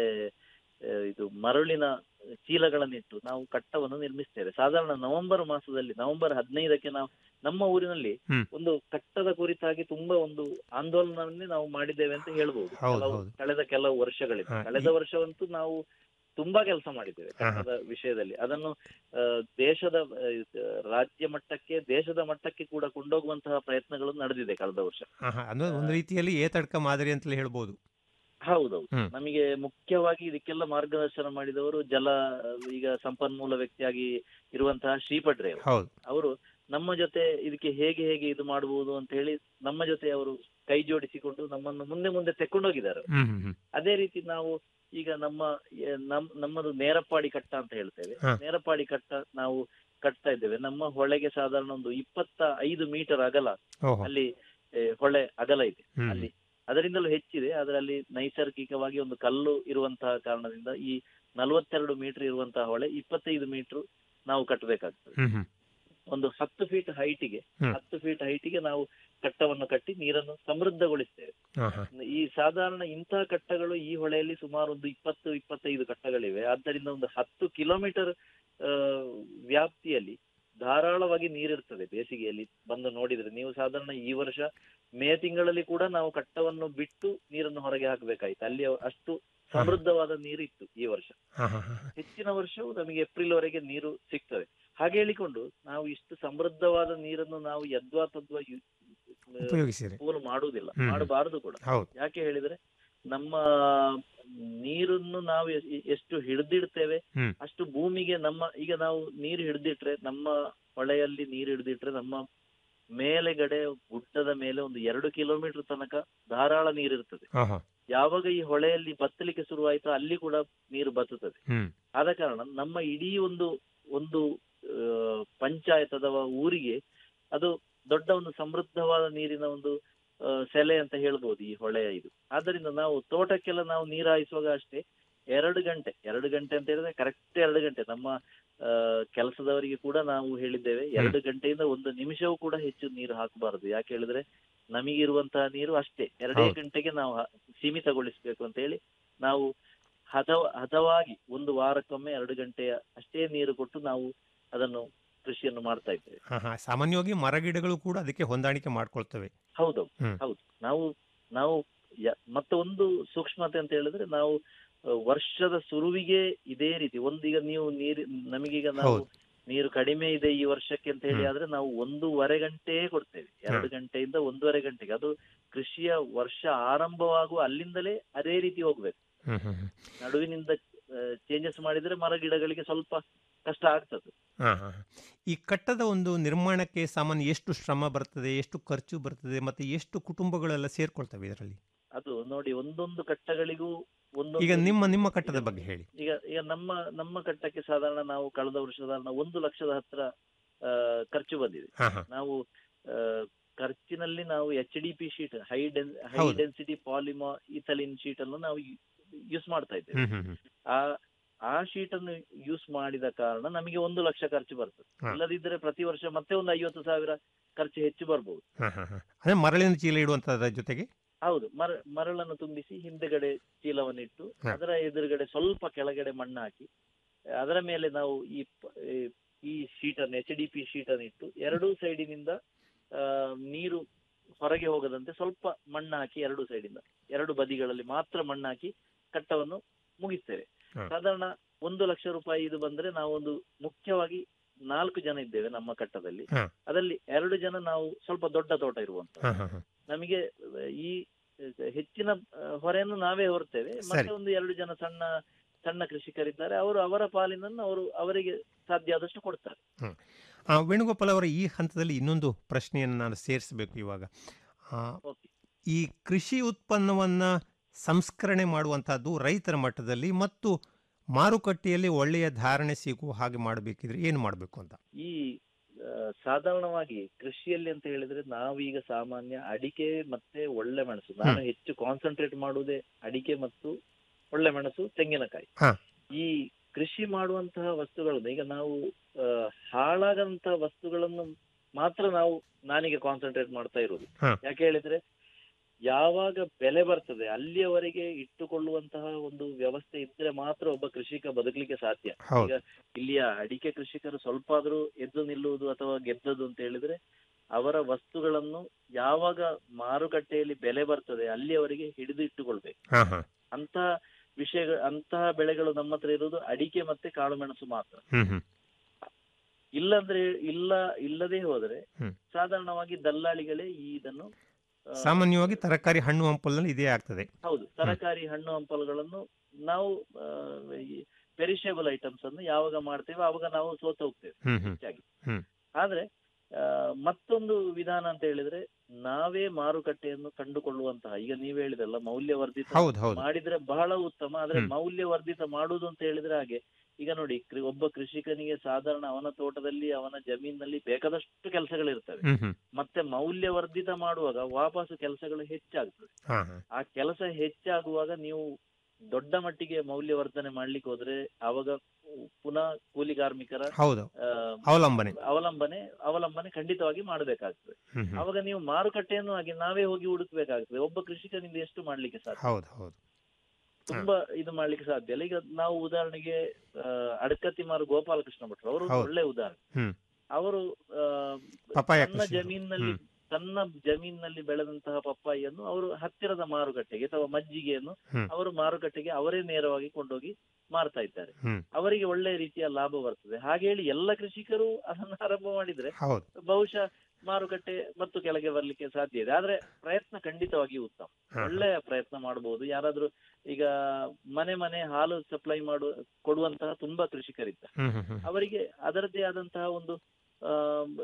ಆ, ಇದು ಮರಳಿನ ಚೀಲಗಳನ್ನಿಟ್ಟು ನಾವು ಕಟ್ಟವನ್ನು ನಿರ್ಮಿಸ್ತೇವೆ ಸಾಧಾರಣ ನವೆಂಬರ್ ಮಾಸದಲ್ಲಿ ನವೆಂಬರ್ ಹದಿನೈದಕ್ಕೆ ನಾವು ನಮ್ಮ ಊರಿನಲ್ಲಿ ಹ್ಮ್. ಒಂದು ಕಟ್ಟದ ಕುರಿತಾಗಿ ತುಂಬಾ ಒಂದು ಆಂದೋಲನವನ್ನೇ ನಾವು ಮಾಡಿದ್ದೇವೆ ಅಂತ ಹೇಳ್ಬೋದು ಹೌದು, ಕೆಲವು ಹೌದು. ಕಳೆದ ಕೆಲವು ವರ್ಷಗಳಿಂದ ಹಾ, ಕಳೆದ ಈ- ವರ್ಷವಂತೂ ನಾವು ತುಂಬಾ ಕೆಲಸ ಮಾಡಿದ್ದೇವೆ ಹಾ, ಹಾ. ಕನ್ನಡದ ವಿಷಯದಲ್ಲಿ ಅದನ್ನು ಆ, ದೇಶದ ಆ, ಇದು, ರಾಜ್ಯ ಮಟ್ಟಕ್ಕೆ ದೇಶದ ಮಟ್ಟಕ್ಕೆ ಕೂಡ ಕೊಂಡೋಗುವಂತಹ ಪ್ರಯತ್ನಗಳು ನಡೆದಿದೆ ಕಳೆದ ವರ್ಷ ಹಾ ಹಾ ಅಂದ್ರೆ ಒಂದು ರೀತಿಯಲ್ಲಿ ಏತಡ್ಕ ಮಾದರಿ ಅಂತಲೇ ಹೇಳ್ಬೋದು ಹೌದೌದು ಹ್ಮ್. ನಮಗೆ ಮುಖ್ಯವಾಗಿ ಇದಕ್ಕೆಲ್ಲ ಮಾರ್ಗದರ್ಶನ ಮಾಡಿದವರು ಜಲ ಈಗ ಸಂಪನ್ಮೂಲ ವ್ಯಕ್ತಿಯಾಗಿ ಇರುವಂತಹ ಶ್ರೀಪಡ್ರೆ ಅವರು. ಹೌದು ಅವರು ನಮ್ಮ ಜೊತೆ ಇದಕ್ಕೆ ಹೇಗೆ ಹೇಗೆ ಇದು ಮಾಡಬಹುದು ಅಂತ ಹೇಳಿ ನಮ್ಮ ಜೊತೆ ಅವರು ಕೈ ಜೋಡಿಸಿಕೊಂಡು ನಮ್ಮನ್ನು ಮುಂದೆ ಮುಂದೆ ತೆಕ್ಕೊಂಡೋಗಿದ್ದಾರೆ ಅವರು. ಹ್ಮ್ ಹ್ಮ್ ಹ್ಮ್ ಅದೇ ರೀತಿ ನಾವು ಈಗ ನಮ್ಮ ಎ, ನಮ್ ನಮ್ಮದು ನೇರಪಾಡಿ ಕಟ್ಟ ಅಂತ ಹೇಳ್ತೇವೆ ಹಾ. ನೇರಪಾಡಿ ಕಟ್ಟ ನಾವು ಕಟ್ತಾ ಇದ್ದೇವೆ ನಮ್ಮ ಹೊಳೆಗೆ ಸಾಧಾರಣ ಒಂದು ಇಪ್ಪತ್ತ ಐದು ಮೀಟರ್ ಅಗಲ ಓಹೋ ಅಲ್ಲಿ ಎ, ಹೊಳೆ ಅಗಲ ಇದೆ ಹ್ಮ್. ಅಲ್ಲಿ ಅದರಿಂದಲೂ ಹೆಚ್ಚಿದೆ ಅದರಲ್ಲಿ ನೈಸರ್ಗಿಕವಾಗಿ ಒಂದು ಕಲ್ಲು ಇರುವಂತಹ ಕಾರಣದಿಂದ ಈ ನಲವತ್ತೆರಡು ಮೀಟರ್ ಇರುವಂತಹ ಹೊಳೆ ಇಪ್ಪತ್ತೈದು ಮೀಟರ್ ನಾವು ಕಟ್ಟಬೇಕಾಗ್ತದೆ ಹ್ಮ್ ಹ್ಮ್ ಒಂದು ಹತ್ತು ಫೀಟ್ ಹೈಟಿಗೆ ಹ್ಮ್. ಹತ್ತು ಫೀಟ್ ಹೈಟಿಗೆ ನಾವು ಕಟ್ಟವನ್ನು ಕಟ್ಟಿ ನೀರನ್ನು ಸಮೃದ್ಧಗೊಳಿಸ್ತೇವೆ ಹಾ ಹಾ ಈ ಸಾಧಾರಣ ಇಂತಹ ಕಟ್ಟಗಳು ಈ ಹೊಳೆಯಲ್ಲಿ ಸುಮಾರು ಒಂದು ಇಪ್ಪತ್ತು ಇಪ್ಪತ್ತೈದು ಕಟ್ಟಗಳಿವೆ ಆದ್ದರಿಂದ ಒಂದು ಹತ್ತು ಕಿಲೋಮೀಟರ್ ಆ, ವ್ಯಾಪ್ತಿಯಲ್ಲಿ ಧಾರಾಳವಾಗಿ ನೀರಿರ್ತದೆ ಬೇಸಿಗೆಯಲ್ಲಿ ಬಂದು ನೋಡಿದ್ರೆ ನೀವು ಸಾಧಾರಣ ಈ ವರ್ಷ ಮೇ ತಿಂಗಳಲ್ಲಿ ಕೂಡ ನಾವು ಕಟ್ಟವನ್ನು ಬಿಟ್ಟು ನೀರನ್ನು ಹೊರಗೆ ಹಾಕಬೇಕಾಯ್ತು ಅಲ್ಲಿ ಅಷ್ಟು ಸಮೃದ್ಧವಾದ ನೀರಿತ್ತು ಈ ವರ್ಷ ಹಾ ಹಾ ಹಾ ಹೆಚ್ಚಿನ ವರ್ಷವು ನಮಗೆ ಏಪ್ರಿಲ್ ವರೆಗೆ ನೀರು ಸಿಗ್ತದೆ ಹಾಗೆ ಹೇಳಿಕೊಂಡು ನಾವು ಇಷ್ಟು ಸಮೃದ್ಧವಾದ ನೀರನ್ನು ನಾವು ಯದ್ವಾ ತದ್ವಾ ಯು- ಆ, ಉಪಯೋಗಿಸಿರಿ ಪೋಲು ಮಾಡುವುದಿಲ್ಲ ಹ್ಮ್. ಮಾಡಬಾರದು ಕೂಡ ಹೌದು ಯಾಕೆ ಹೇಳಿದ್ರೆ ನಮ್ಮ ನೀರನ್ನು ನಾವು ಎ- ಎಷ್ಟು ಹಿಡಿದಿಡ್ತೇವೆ ಹ್ಮ್. ಅಷ್ಟು ಭೂಮಿಗೆ ನಮ್ಮ ಈಗ ನಾವು ನೀರು ಹಿಡಿದಿಟ್ರೆ ನಮ್ಮ ಹೊಳೆಯಲ್ಲಿ ನೀರು ಹಿಡಿದಿಟ್ರೆ ನಮ್ಮ ಮೇಲೆಗಡೆ ಗುಡ್ಡದ ಮೇಲೆ ಒಂದು ಎರಡು ಕಿಲೋಮೀಟರ್ ತನಕ ಧಾರಾಳ ನೀರಿರ್ತದೆ ಹಾ ಹಾ ಯಾವಾಗ ಈ ಹೊಳೆಯಲ್ಲಿ ಬತ್ತಲಿಕ್ಕೆ ಶುರುವಾಯಿತೋ ಅಲ್ಲಿ ಕೂಡ ನೀರು ಬತ್ತುತ್ತದೆ ಹ್ಮ್ ಆದ ಕಾರಣ ನಮ್ಮ ಇಡೀ ಒಂದು ಒಂದು ಆ, ಪಂಚಾಯತ್ ಅಥವಾ ಊರಿಗೆ ಅದು ದೊಡ್ಡ ಒಂದು ಸಮೃದ್ಧವಾದ ನೀರಿನ ಒಂದು ಆ, ಸೆಲೆ ಅಂತ ಹೇಳ್ಬೋದು ಈ ಹೊಳೆಯ ಇದು ಆದ್ದರಿಂದ ನಾವು ತೋಟಕ್ಕೆಲ್ಲ ನಾವು ನೀರು ಹಾಯಿಸುವಾಗ ಅಷ್ಟೇ ಎರಡು ಗಂಟೆ ಎರಡು ಗಂಟೆ ಅಂತ ಹೇಳಿದ್ರೆ ಕರೆಕ್ಟ್ ಎರಡು ಗಂಟೆ ನಮ್ಮ ಆ, ಕೆಲಸದವರಿಗೆ ಕೂಡ ನಾವು ಹೇಳಿದ್ದೇವೆ ಎರಡು ಗಂಟೆಯಿಂದ ಒಂದು ನಿಮಿಷವೂ ಕೂಡ ಹೆಚ್ಚು ನೀರು ಹಾಕಬಾರದು ಯಾಕೆ ಹೇಳಿದ್ರೆ ನಮಗಿರುವಂತಹ ನೀರು ಅಷ್ಟೇ ಎರಡೇ ಹೌದು. ಗಂಟೆಗೆ ನಾವು ಹ- ಸೀಮಿತಗೊಳಿಸ್ಬೇಕು ಅಂತ ಹೇಳಿ ನಾವು ಹದವ ಹದವಾಗಿ ಒಂದು ವಾರಕ್ಕೊಮ್ಮೆ ಎರಡು ಗಂಟೆಯ ಅಷ್ಟೇ ನೀರು ಕೊಟ್ಟು ನಾವು ಅದನ್ನು ಕೃಷಿಯನ್ನು ಮಾಡ್ತಾ ಇದ್ದೇವೆ ಹಾ ಹಾ ಸಾಮಾನ್ಯವಾಗಿ ಮರಗಿಡಗಳು ಕೂಡ ಅದಕ್ಕೆ ಹೊಂದಾಣಿಕೆ ಮಾಡ್ಕೊಳ್ತವೆ ಹೌದೌದು ಹ್ಮ್. ಹೌದು ನಾವು ನಾವು ಯ- ಮತ್ತೆ ಒಂದು ಸೂಕ್ಷ್ಮತೆ ಅಂತ ಹೇಳಿದ್ರೆ ನಾವು ಆ, ವರ್ಷದ ಶುರುವಿಗೆ ಇದೇ ರೀತಿ ಒಂದೀಗ ನೀವು ನೀರು ನಮಗೀಗ ನಾವು ಹೌದು. ನೀರು ಕಡಿಮೆ ಇದೆ ಈ ವರ್ಷಕ್ಕೆ ಅಂತ ಹೇಳಿ ಹ್ಮ್. ಆದ್ರೆ ನಾವು ಒಂದೂವರೆ ಗಂಟೆಯೇ ಕೊಡ್ತೇವೆ ಎರಡು ಗಂಟೆಯಿಂದ ಒಂದೂವರೆ ಗಂಟೆಗೆ ಅದು ಕೃಷಿಯ ವರ್ಷ ಆರಂಭವಾಗುವ ಅಲ್ಲಿಂದಲೇ ಅದೇ ರೀತಿ ಹೋಗ್ಬೇಕು ಹ್ಮ್ ಹ್ಮ್ ಹ್ಮ್ ನಡುವಿನಿಂದ ಚೇಂಜಸ್ ಮಾಡಿದ್ರೆ ಮರ ಗಿಡಗಳಿಗೆ ಸ್ವಲ್ಪ ಕಷ್ಟ ಆಗ್ತದೆ ಹಾ ಹಾ ಹಾ. ಈ ಕಟ್ಟದ ಒಂದು ನಿರ್ಮಾಣಕ್ಕೆ ಸಾಮಾನ್ಯ ಎಷ್ಟು ಶ್ರಮ ಬರ್ತದೆ ಎಷ್ಟು ಖರ್ಚು ಬರ್ತದೆ ಮತ್ತೆ ಎಷ್ಟು ಕುಟುಂಬಗಳೆಲ್ಲ ಸೇರ್ಕೊಳ್ತವೆ ಇದರಲ್ಲಿ ಅದು ನೋಡಿ ಒಂದೊಂದು ಕಟ್ಟಗಳಿಗೂ ಒಂದೊಂದು ಈಗ ನಿಮ್ಮ ನಿಮ್ಮ ಕಟ್ಟದ ಬಗ್ಗೆ ಹೇಳಿ ಈಗ ಈಗ ನಮ್ಮ ನಮ್ಮ ಕಟ್ಟಕ್ಕೆ ಸಾಧಾರಣ ನಾವು ಕಳೆದ ವರ್ಷ ಸಾಧಾರಣ ಒಂದು ಲಕ್ಷದ ಹತ್ರ ಆ, ಖರ್ಚು ಬಂದಿದೆ ಹಾ ಹಾ ನಾವು ಆ, ಖರ್ಚಿನಲ್ಲಿ ನಾವು H D P sheet high den high ಹೌದು. ಡೆನ್ಸಿಟಿ ಪಾಲಿಮಾ ಇಥಲಿನ್ ಶೀಟ್ ಅನ್ನು ನಾವು ಯೂಸ್ ಮಾಡ್ತಾ ಇದ್ದೇವೆ ಹ್ಮ್ ಹ್ಮ್ ಹ್ಮ್ ಆ ಆ ಶೀಟ್ ಅನ್ನು ಯೂಸ್ ಮಾಡಿದ ಕಾರಣ ನಮಗೆ ಒಂದು ಲಕ್ಷ ಖರ್ಚು ಬರ್ತದೆ ಹಾ. ಇಲ್ಲದಿದ್ದರೆ ಪ್ರತಿ ವರ್ಷ ಮತ್ತೆ ಒಂದು ಐವತ್ತು ಸಾವಿರ ಖರ್ಚು ಹೆಚ್ಚು ಬರ್ಬೋದು ಹಾ ಹಾ ಹಾ ಅಂದ್ರೆ ಮರಳಿನ ಚೀಲ ಇಡುವಂತದ್ರ ಜೊತೆಗೆ ಹೌದು ಮರ ಮರಳನ್ನು ತುಂಬಿಸಿ ಹಿಂದೆಗಡೆ ಚೀಲವನ್ನಿಟ್ಟು ಹಾ. ಅದರ ಎದುರುಗಡೆ ಸ್ವಲ್ಪ ಕೆಳಗಡೆ ಮಣ್ಣು ಹಾಕಿ ಅದರ ಮೇಲೆ ನಾವು ಈ ಪ- ಈ- ಈ ಶೀಟ್ ಅನ್ನು ಎಚ್ ಡಿ ಪಿ ಶೀಟ್ ಅನ್ನು ಇಟ್ಟು ಎರಡೂ ಸೈಡಿನಿಂದ ಆ, ನೀರು ಹೊರಗೆ ಹೋಗದಂತೆ ಸ್ವಲ್ಪ ಮಣ್ಣು ಹಾಕಿ ಎರಡು ಸೈಡಿಂದ ಎರಡು ಬದಿಗಳಲ್ಲಿ ಮಾತ್ರ ಮಣ್ಣು ಹಾಕಿ ಕಟ್ಟವನ್ನು ಮುಗಿಸ್ತೇವೆ ಹಾ. ಸಾಧಾರಣ ಒಂದು ಲಕ್ಷ ರೂಪಾಯಿ ಇದು ಬಂದ್ರೆ ನಾವೊಂದು ಮುಖ್ಯವಾಗಿ ನಾಲ್ಕು ಜನ ಇದ್ದೇವೆ ನಮ್ಮ ಕಟ್ಟದಲ್ಲಿ ಹಾ. ಅದರಲ್ಲಿ ಎರಡು ಜನ ನಾವು ಸ್ವಲ್ಪ ದೊಡ್ಡ ತೋಟ ಇರುವಂತ ಹಾ, ಹಾ, ಹಾ. ನಮಗೆ ಈ ಹೆಚ್ಚಿನ ಆ, ಹೊರೆಯನ್ನು ನಾವೇ ಹೊರ್ತೇವೆ ಮತ್ತೆ ಸರಿ. ಒಂದು ಎರಡು ಜನ ಸಣ್ಣ ಸಣ್ಣ ಕೃಷಿಕರಿದ್ದಾರೆ ಅವರು ಅವರ ಪಾಲಿನನ್ನು ಅವರು ಅವರಿಗೆ ಸಾಧ್ಯ ಆದಷ್ಟು ಕೊಡ್ತಾರೆ ಹ್ಮ್. ಆ, ವೇಣುಗೋಪಾಲ್ ಅವರ ಈ ಹಂತದಲ್ಲಿ ಇನ್ನೊಂದು ಪ್ರಶ್ನೆಯನ್ನು ನಾನು ಸೇರಿಸಬೇಕು ಇವಾಗ ಆ, ಈ ಕೃಷಿ ಉತ್ಪನ್ನವನ್ನು ಸಂಸ್ಕರಣೆ ಮಾಡುವಂತಹದ್ದು ರೈತರ ಮಟ್ಟದಲ್ಲಿ ಮತ್ತು ಮಾರುಕಟ್ಟೆಯಲ್ಲಿ ಒಳ್ಳೆಯ ಧಾರಣೆ ಸಿಗುವ ಹಾಗೆ ಮಾಡಬೇಕಿದ್ರೆ ಏನು ಮಾಡಬೇಕು ಅಂತ ಈ ಆ, ಸಾಧಾರಣವಾಗಿ ಕೃಷಿಯಲ್ಲಿ ಅಂತ ಹೇಳಿದ್ರೆ ನಾವೀಗ ಸಾಮಾನ್ಯ ಅಡಿಕೆ ಮತ್ತೆ ಒಳ್ಳೆ ಮೆಣಸು ನಾನು ಹೆಚ್ಚು ಕಾನ್ಸಂಟ್ರೇಟ್ ಮಾಡುವುದೇ ಅಡಿಕೆ ಮತ್ತು ಒಳ್ಳೆ ಮೆಣಸು ತೆಂಗಿನಕಾಯಿ ಹಾ. ಈ ಕೃಷಿ ಮಾಡುವಂತಹ ವಸ್ತುಗಳನ್ನು ಈಗ ನಾವು ಆ, ಹಾಳಾಗಂತಹ ವಸ್ತುಗಳನ್ನು ಮಾತ್ರ ನಾವು ನಾನೀಗ ಕಾನ್ಸಂಟ್ರೇಟ್ ಮಾಡ್ತಾ ಇರೋದು ಹಾ. ಯಾಕೆ ಹೇಳಿದ್ರೆ ಯಾವಾಗ ಬೆಲೆ ಬರ್ತದೆ ಅಲ್ಲಿಯವರೆಗೆ ಇಟ್ಟುಕೊಳ್ಳುವಂತಹ ಒಂದು ವ್ಯವಸ್ಥೆ ಇದ್ರೆ ಮಾತ್ರ ಒಬ್ಬ ಕೃಷಿಕ ಬದುಕಲಿಕ್ಕೆ ಸಾಧ್ಯ ಹೌದು. ಈಗ ಇಲ್ಲಿಯ ಅಡಿಕೆ ಕೃಷಿಕರು ಸ್ವಲ್ಪ ಆದ್ರೂ ಎದ್ದು ನಿಲ್ಲುವುದು ಅಥವಾ ಗೆದ್ದದು ಅಂತ ಹೇಳಿದ್ರೆ ಅವರ ವಸ್ತುಗಳನ್ನು ಯಾವಾಗ ಮಾರುಕಟ್ಟೆಯಲ್ಲಿ ಬೆಲೆ ಬರ್ತದೆ ಅಲ್ಲಿಯವರೆಗೆ ಹಿಡಿದು ಇಟ್ಟುಕೊಳ್ಬೇಕು ಹಾ ಹಾ ಅಂತ ವಿಷಯಗಳು ಅಂತಹ ಬೆಳೆಗಳು ನಮ್ಮ ಹತ್ರ ಇರುವುದು ಅಡಿಕೆ ಮತ್ತೆ ಕಾಳು ಮೆಣಸು ಮಾತ್ರ ಹ್ಮ್ ಹ್ಮ್ ಇಲ್ಲಂದ್ರೆ ಇಲ್ಲ ಇಲ್ಲದೆ ಹೋದ್ರೆ ಹ್ಮ್. ಸಾಧಾರಣವಾಗಿ ದಲ್ಲಾಳಿಗಳೇ ಈ ಇದನ್ನು ಆ, ಸಾಮಾನ್ಯವಾಗಿ ತರಕಾರಿ ಹಣ್ಣು ಹಂಪಲಲ್ಲಿ ಇದೇ ಆಗ್ತದೆ ಹೌದು ತರಕಾರಿ ಹಣ್ಣು ಹಂಪಲುಗಳನ್ನು ನಾವು ಪೆರಿಷೇಬಲ್ ಐಟಮ್ಸ್ ಅನ್ನು ಯಾವಾಗ ಮಾಡ್ತೇವೆ ಆವಾಗ ನಾವು ಸೋತು ಹೋಗ್ತೇವೆ ಹ್ಮ್ ಹ್ಮ್ ಹೆಚ್ಚಾಗಿ ಹ್ಮ್ ಆದ್ರೆ ಆ, ಮತ್ತೊಂದು ವಿಧಾನ ಅಂತ ಹೇಳಿದ್ರೆ ನಾವೇ ಮಾರುಕಟ್ಟೆಯನ್ನು ಕಂಡುಕೊಳ್ಳುವಂತಹ ಈಗ ನೀವ್ ಹೇಳಿದಲ್ಲ ಮೌಲ್ಯವರ್ಧಿತ ಹೌದು, ಹೌದು. ಮಾಡಿದ್ರೆ ಬಹಳ ಉತ್ತಮ ಆದ್ರೆ ಹ್ಮ್. ಮೌಲ್ಯವರ್ಧಿತ ಮಾಡುವುದು ಅಂತ ಹೇಳಿದ್ರೆ ಹಾಗೆ ಈಗ ನೋಡಿ ಕೃ- ಒಬ್ಬ ಕೃಷಿಕನಿಗೆ ಸಾಧಾರಣ ಅವನ ತೋಟದಲ್ಲಿ ಅವನ ಜಮೀನಿನಲ್ಲಿ ಬೇಕಾದಷ್ಟು ಕೆಲಸಗಳಿರ್ತವೆ ಹ್ಮ್ ಹ್ಮ್ ಮತ್ತೆ ಮೌಲ್ಯವರ್ಧಿತ ಮಾಡುವಾಗ ವಾಪಸ್ ಕೆಲಸಗಳು ಹೆಚ್ಚಾಗ್ತದೆ ಹಾ ಹಾ ಆ ಕೆಲಸ ಹೆಚ್ಚಾಗುವಾಗ ನೀವು ದೊಡ್ಡ ಮಟ್ಟಿಗೆ ಮೌಲ್ಯವರ್ಧನೆ ಮಾಡ್ಲಿಕ್ಕೆ ಹೋದ್ರೆ ಆವಾಗ ಪುನಃ ಕೂಲಿ ಕಾರ್ಮಿಕರ ಹೌದು ಆ, ಅವಲಂಬನೆ ಅವಲಂಬನೆ ಅವಲಂಬನೆ ಖಂಡಿತವಾಗಿ ಮಾಡಬೇಕಾಗ್ತದೆ ಹ್ಮ್ ಹ್ಮ್ ಅವಾಗ ನೀವು ಮಾರುಕಟ್ಟೆಯನ್ನು ಹಾಗೆ ನಾವೇ ಹೋಗಿ ಹುಡುಕ್ಬೇಕಾಗ್ತದೆ ಒಬ್ಬ ಕೃಷಿಕನಿಂದ ಎಷ್ಟು ಮಾಡ್ಲಿಕ್ಕೆ ಸಾಧ್ಯ ಹೌದು ಹೌದು ತುಂಬಾ ಇದು ಮಾಡ್ಲಿಕ್ಕೆ ಸಾಧ್ಯ ಇಲ್ಲ ಈಗ ನಾವು ಉದಾಹರಣೆಗೆ ಆ, ಅಡಕತ್ತಿ ಮಾರು ಗೋಪಾಲಕೃಷ್ಣ ಭಟ್ರು ಅವರು ಹೌದು. ಒಳ್ಳೆ ಉದಾಹರಣೆ ಹ್ಮ್ ಅವರು ಆ, ಪಪ್ಪಾಯ ತನ್ನ ಕೃಷಿ. ಜಮೀನಿನಲ್ಲಿ ಹ್ಮ್. ತನ್ನ ಜಮೀನಿನಲ್ಲಿ ಬೆಳೆದಂತಹ ಪಪ್ಪಾಯಿಯನ್ನು ಅವರು ಹತ್ತಿರದ ಮಾರುಕಟ್ಟೆಗೆ ಅಥವಾ ಮಜ್ಜಿಗೆಯನ್ನು ಹ್ಮ್. ಅವರು ಮಾರುಕಟ್ಟೆಗೆ ಅವರೇ ನೇರವಾಗಿ ಕೊಂಡೋಗಿ ಮಾರ್ತಾ ಇದ್ದಾರೆ ಹ್ಮ್ ಅವರಿಗೆ ಒಳ್ಳೆ ರೀತಿಯ ಲಾಭ ಬರ್ತದೆ ಹಾಗೆ ಹೇಳಿ ಎಲ್ಲ ಕೃಷಿಕರು ಅದನ್ನು ಆರಂಭ ಮಾಡಿದ್ರೆ ಹೌದು ಬಹುಶಃ ಮಾರುಕಟ್ಟೆ ಮತ್ತು ಕೆಳಗೆ ಬರ್ಲಿಕ್ಕೆ ಸಾಧ್ಯ ಇದೆ ಆದ್ರೆ ಪ್ರಯತ್ನ ಖಂಡಿತವಾಗಿ ಉತ್ತಮ ಹಾ. ಒಳ್ಳೆಯ ಪ್ರಯತ್ನ ಮಾಡಬಹುದು ಯಾರಾದ್ರೂ ಈಗ ಮನೆ ಮನೆ ಹಾಲು ಸಪ್ಲೈ ಮಾಡುವ ಕೊಡುವಂತಹ ತುಂಬಾ ಕೃಷಿಕರಿದ್ದಾರೆ ಹ್ಮ್ ಹ್ಮ್ ಹ್ಮ್ ಅವರಿಗೆ ಅದರದ್ದೇ ಆದಂತಹ ಒಂದು ಆ,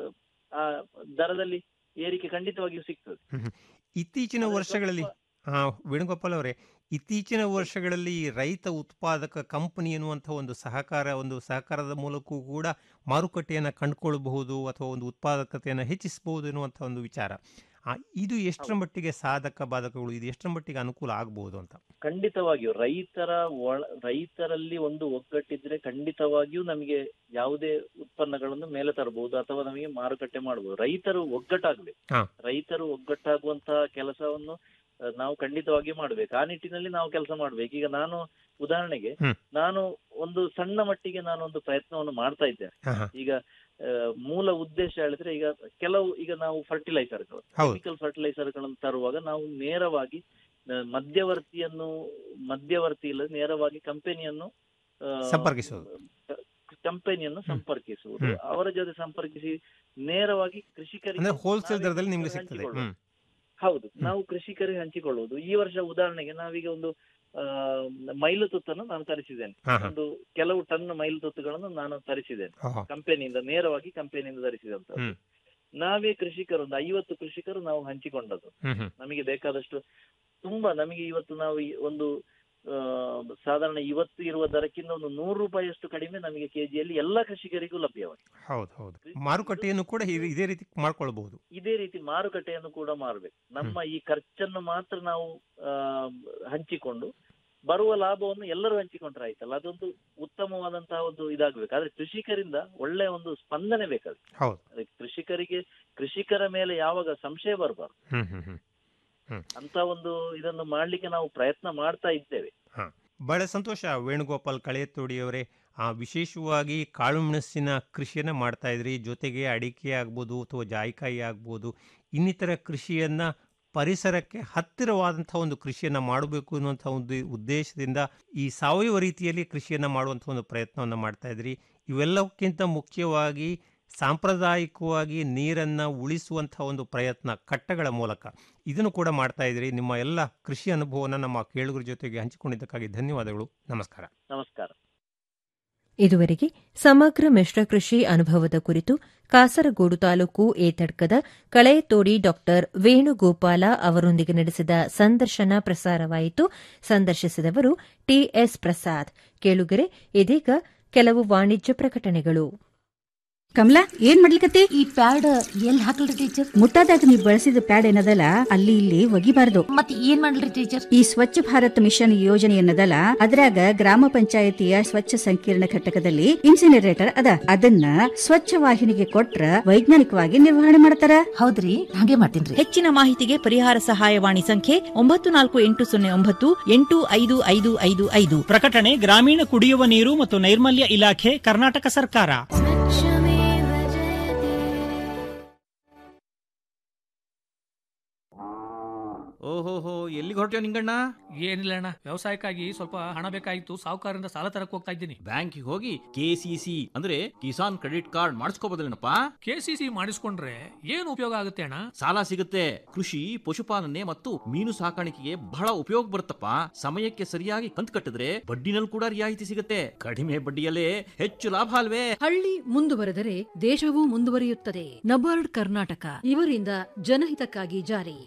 ಆ ದರದಲ್ಲಿ ಏರಿಕೆ ಖಂಡಿತವಾಗಿಯೂ ಸಿಗ್ತದೆ ಹ್ಮ್ ಹ್ಮ್. ಇತ್ತೀಚಿನ ವರ್ಷಗಳಲ್ಲಿ ಆ, ವೇಣುಗೋಪಾಲ್ ಅವರೇ ಇತ್ತೀಚಿನ ವರ್ಷಗಳಲ್ಲಿ ಈ ರೈತ ಉತ್ಪಾದಕ ಕಂಪನಿ ಎನ್ನುವಂಥ ಒಂದು ಸಹಕಾರ ಒಂದು ಸಹಕಾರದ ಮೂಲಕವೂ ಕೂಡ ಮಾರುಕಟ್ಟೆಯನ್ನು ಕಂಡುಕೊಳ್ಳಬಹುದು ಅಥವಾ ಒಂದು ಉತ್ಪಾದಕತೆಯನ್ನು ಹೆಚ್ಚಿಸಬಹುದು ಎನ್ನುವಂಥ ಒಂದು ವಿಚಾರ ಆ, ಇದು ಎಷ್ಟರ ಮಟ್ಟಿಗೆ ಸಾಧಕ ಬಾಧಕಗಳು ಇದು ಎಷ್ಟರ ಮಟ್ಟಿಗೆ ಅನುಕೂಲ ಆಗಬಹುದು ಅಂತ ಖಂಡಿತವಾಗಿಯೂ ರೈತರ ಒಳ ರೈತರಲ್ಲಿ ಒಂದು ಒಗ್ಗಟ್ಟಿದ್ರೆ ಖಂಡಿತವಾಗಿಯೂ ನಮಗೆ ಯಾವುದೇ ಉತ್ಪನ್ನಗಳನ್ನು ಮೇಲೆ ತರಬಹುದು ಅಥವಾ ನಮಗೆ ಮಾರುಕಟ್ಟೆ ಮಾಡಬಹುದು ರೈತರು ಒಗ್ಗಟ್ಟಾಗ್ಬೇಕು ಹಾ. ರೈತರು ಒಗ್ಗಟ್ಟಾಗುವಂತಹ ಕೆಲಸವನ್ನು ಆ, ನಾವು ಖಂಡಿತವಾಗಿ ಮಾಡ್ಬೇಕು ಆ ನಿಟ್ಟಿನಲ್ಲಿ ನಾವು ಕೆಲಸ ಮಾಡ್ಬೇಕು ಈಗ ನಾನು ಉದಾಹರಣೆಗೆ ಹ್ಮ್. ನಾನು ಒಂದು ಸಣ್ಣ ಮಟ್ಟಿಗೆ ನಾನು ಒಂದು ಪ್ರಯತ್ನವನ್ನು ಮಾಡ್ತಾ ಇದ್ದೇನೆ ಹಾ, ಹಾ. ಈಗ ಆ, ಮೂಲ ಉದ್ದೇಶ ಹೇಳಿದ್ರೆ ಈಗ ಕೆಲವು ಈಗ ನಾವು ಫರ್ಟಿಲೈಸರ್ಗಳು ಹೌದು. ಕೆಮಿಕಲ್ ಫರ್ಟಿಲೈಸರ್ಗಳನ್ನು ತರುವಾಗ ನಾವು ನೇರವಾಗಿ ಆ, ಮಧ್ಯವರ್ತಿಯನ್ನು ಮಧ್ಯವರ್ತಿ ಇಲ್ಲದೆ ನೇರವಾಗಿ ಕಂಪನಿಯನ್ನು ಸಂಪರ್ಕಿಸುವುದು. ಕಂಪನಿಯನ್ನು ಸಂಪರ್ಕಿಸುವುದು ಹ್ಮ್. ಅವರ ಜೊತೆ ಸಂಪರ್ಕಿಸಿ ನೇರವಾಗಿ ಕೃಷಿಕರಿಗೆ ಅಂದ್ರೆ ಹೋಲ್ಸೇಲ್ ನಾವೇ ದರದಲ್ಲಿ ನಿಮ್ಗೆ ಕೃಷಿಕರಿಗೆ ಸಿಗ್ತದೆ ಹಂಚಿಕೊಳ್ಳುವುದು. ಹ್ಮ್ ಹೌದು ನಾವು ಕೃಷಿಕರಿಗೆ ಹಂಚಿಕೊಳ್ಳುವುದು ಈ ವರ್ಷ ಉದಾಹರಣೆಗೆ ನಾವೀಗ ಒಂದು ಆ, ಮೈಲು ತುತ್ತನ್ನು ನಾನು ತರಿಸಿದ್ದೇನೆ ಹಾ, ಹಾ. ಒಂದು ಕೆಲವು ಟನ್ ಮೈಲು ತುತ್ತುಗಳನ್ನು ನಾನು ತರಿಸಿದ್ದೇನೆ ಆಹಾ. ಕಂಪನಿಯಿಂದ ನೇರವಾಗಿ ಕಂಪನಿಯಿಂದ ತರಿಸಿದಂತ ಹ್ಮ್ ನಾವೇ ಕೃಷಿಕರು ಒಂದು ಐವತ್ತು ಕೃಷಿಕರು ನಾವು ಹಂಚಿಕೊಂಡದ್ದು ಹ್ಮ್ ಹ್ಮ್ ನಮಗೆ ಬೇಕಾದಷ್ಟು ತುಂಬಾ ನಮಗೆ ಇವತ್ತು ನಾವು ಈ ಒಂದು ಆ, ಸಾಧಾರಣ ಇವತ್ತು ಇರುವ ದರಕ್ಕಿಂತ ಒಂದು ನೂರು ರೂಪಾಯಿಯಷ್ಟು ಕಡಿಮೆ ನಮಗೆ ಕೆಜಿಯಲ್ಲಿ ಎಲ್ಲಾ ಕೃಷಿಕರಿಗೂ ಲಭ್ಯವಾಗಿದೆ ಹೌದು ಹೌದು ಮಾರುಕಟ್ಟೆಯನ್ನು ಕೂಡ ಇದೇ- ಇದೇ ರೀತಿ ಮಾಡ್ಕೊಳ್ಬಹುದು ಇದೇ ರೀತಿ ಮಾರುಕಟ್ಟೆಯನ್ನು ಕೂಡ ಮಾರಬೇಕು ನಮ್ಮ ಈ ಖರ್ಚನ್ನು ಮಾತ್ರ ನಾವು ಆ, ಹಂಚಿಕೊಂಡು ಬರುವ ಲಾಭವನ್ನು ಎಲ್ಲರೂ ಹಂಚಿಕೊಂಡ್ರೆ ಆಯ್ತಲ್ಲ ಅದೊಂದು ಉತ್ತಮವಾದಂತಹ ಒಂದು ಇದಾಗಬೇಕು ಆದ್ರೆ ಕೃಷಿಕರಿಂದ ಒಳ್ಳೆ ಒಂದು ಸ್ಪಂದನೆ ಬೇಕಾದ್ರೆ ಹೌದು ಅದಕ್ಕೆ ಕೃಷಿಕರಿಗೆ ಕೃಷಿಕರ ಮೇಲೆ ಯಾವಾಗ ಸಂಶಯ ಬರಬಾರ್ದು ಹ್ಮ್ ಹ್ಮ್ ಹ್ಮ್ ಹ್ಮ್ ಅಂತ ಒಂದು ಇದನ್ನು ಮಾಡ್ಲಿಕ್ಕೆ ನಾವು ಪ್ರಯತ್ನ ಮಾಡ್ತಾ ಇದ್ದೇವೆ ಹಾ ಬಹಳ ಸಂತೋಷ ವೇಣುಗೋಪಾಲ್ ಕಳೆಯತ್ತೋಡಿಯವರೇ ಆ ವಿಶೇಷವಾಗಿ ಕಾಳು ಮೆಣಸಿನ ಕೃಷಿಯನ್ನು ಮಾಡ್ತಾ ಇದ್ರಿ ಜೊತೆಗೆ ಅಡಿಕೆ ಆಗ್ಬೋದು ಅಥವಾ ಜಾಯಿಕಾಯಿ ಆಗ್ಬೋದು ಇನ್ನಿತರ ಕೃಷಿಯನ್ನ ಪರಿಸರಕ್ಕೆ ಹತ್ತಿರವಾದಂಥ ಒಂದು ಕೃಷಿಯನ್ನು ಮಾಡಬೇಕು ಅನ್ನುವಂಥ ಒಂದು ಉದ್ದೇಶದಿಂದ ಈ ಸಾವಯವ ರೀತಿಯಲ್ಲಿ ಕೃಷಿಯನ್ನು ಮಾಡುವಂಥ ಒಂದು ಪ್ರಯತ್ನವನ್ನು ಮಾಡ್ತಾ ಇದ್ರಿ ಇವೆಲ್ಲಕ್ಕಿಂತ ಮುಖ್ಯವಾಗಿ ಸಾಂಪ್ರದಾಯಿಕವಾಗಿ ನೀರನ್ನು ಉಳಿಸುವಂಥ ಒಂದು ಪ್ರಯತ್ನ ಕಟ್ಟಗಳ ಮೂಲಕ ಇದನ್ನು ಕೂಡ ಮಾಡ್ತಾ ಇದ್ದೀರಿ ನಿಮ್ಮ ಎಲ್ಲ ಕೃಷಿ ಅನುಭವನ ನಮ್ಮ ಕೇಳುಗರ ಜೊತೆಗೆ ಹಂಚಿಕೊಂಡಿದ್ದಕ್ಕಾಗಿ ಧನ್ಯವಾದಗಳು ನಮಸ್ಕಾರ ನಮಸ್ಕಾರ ಇದುವರೆಗೆ ಸಮಗ್ರ ಮಿಶ್ರ ಕೃಷಿ ಅನುಭವದ ಕುರಿತು ಕಾಸರಗೋಡು ತಾಲೂಕು ಏತಡ್ಕದ ಕಳೆತೋಡಿ ಡಾಕ್ಟರ್ ವೇಣುಗೋಪಾಲ ಅವರೊಂದಿಗೆ ನಡೆಸಿದ ಸಂದರ್ಶನ ಪ್ರಸಾರವಾಯಿತು ಸಂದರ್ಶಿಸಿದವರು ಟಿಎಸ್ ಪ್ರಸಾದ್ ಕೇಳುಗರೆ ಇದೀಗ ಕೆಲವು ವಾಣಿಜ್ಯ ಪ್ರಕಟಣೆಗಳು ಕಮಲಾ ಏನ್ ಮಾಡ್ಲಿಕತ್ತಿ ಈ ಪ್ಯಾಡ್ ಎಲ್ಲಿ ಹಾಕಲ್ರಿ ಟೀಚರ್ ಮುಟ್ಟಾದಾಗ ನೀವು ಬಳಸಿದ ಪ್ಯಾಡ್ ಏನದಲ್ಲ ಅಲ್ಲಿ ಇಲ್ಲಿ ಒಗಿಬಾರ್ದು ಮತ್ತೆ ಏನ್ ಮಾಡ್ಲಿ ಟೀಚರ್ ಈ ಸ್ವಚ್ಛ ಭಾರತ್ ಮಿಷನ್ ಯೋಜನೆ ಏನದಲ್ಲ ಅದ್ರಾಗ ಗ್ರಾಮ ಪಂಚಾಯತಿಯ ಸ್ವಚ್ಛ ಸಂಕೀರ್ಣ ಘಟಕದಲ್ಲಿ ಇನ್ಸಿನರೇಟರ್ ಅದ ಅದನ್ನ ಸ್ವಚ್ಛ ವಾಹಿನಿಗೆ ಕೊಟ್ರ ವೈಜ್ಞಾನಿಕವಾಗಿ ನಿರ್ವಹಣೆ ಮಾಡ್ತಾರ ಹೌದ್ರಿ ಹಾಗೆ ಮಾಡ್ತೀನಿ ಹೆಚ್ಚಿನ ಮಾಹಿತಿಗೆ ಪರಿಹಾರ ಸಹಾಯವಾಣಿ ಸಂಖ್ಯೆ ಒಂಬತ್ತು ನಾಲ್ಕು ಎಂಟು ಸೊನ್ನೆ ಒಂಬತ್ತು ಎಂಟು ಐದು ಐದು ಐದು ಐದು ಪ್ರಕಟಣೆ ಗ್ರಾಮೀಣ ಕುಡಿಯುವ ನೀರು ಮತ್ತು ನೈರ್ಮಲ್ಯ ಇಲಾಖೆ ಕರ್ನಾಟಕ ಸರ್ಕಾರ ಓಹೋಹೋ ಎಲ್ಲಿಗೆ ಹೊರಟ್ಯೋ ನಿಂಗಣ್ಣ ಏನಿಲ್ಲ ಅಣ್ಣ ವ್ಯವಸಾಯಕ್ಕಾಗಿ ಸ್ವಲ್ಪ ಹಣ ಬೇಕಾಗಿತ್ತು ಸಾಹುಕಾರರಿಂದ ಸಾಲ ತರಕ್ ಹೋಗ್ತಾ ಇದ್ದೀನಿ ಬ್ಯಾಂಕಿಗೆ ಹೋಗಿ ಕೆಸಿಸಿ ಅಂದ್ರೆ ಕಿಸಾನ್ ಕ್ರೆಡಿಟ್ ಕಾರ್ಡ್ ಮಾಡಿಸ್ಕೋಬೋದಲ್ಲೇನಪ್ಪ ಕೆಸಿಸಿ ಮಾಡಿಸ್ಕೊಂಡ್ರೆ ಏನು ಉಪಯೋಗ ಆಗುತ್ತೆ ಅಣ್ಣ ಸಾಲ ಸಿಗುತ್ತೆ ಕೃಷಿ ಪಶುಪಾಲನೆ ಮತ್ತು ಮೀನು ಸಾಕಾಣಿಕೆಗೆ ಬಹಳ ಉಪಯೋಗ ಬರುತ್ತಪ್ಪ ಸಮಯಕ್ಕೆ ಸರಿಯಾಗಿ ಕಂತು ಕಟ್ಟಿದ್ರೆ ಬಡ್ಡಿನಲ್ಲಿ ಕೂಡ ರಿಯಾಯಿತಿ ಸಿಗುತ್ತೆ ಕಡಿಮೆ ಬಡ್ಡಿಯಲ್ಲೇ ಹೆಚ್ಚು ಲಾಭ ಅಲ್ವೇ ಹಳ್ಳಿ ಮುಂದುವರೆದರೆ ದೇಶವೂ ಮುಂದುವರಿಯುತ್ತದೆ ನಬಾರ್ಡ್ ಕರ್ನಾಟಕ ಇವರಿಂದ ಜನಹಿತಕ್ಕಾಗಿ ಜಾರಿ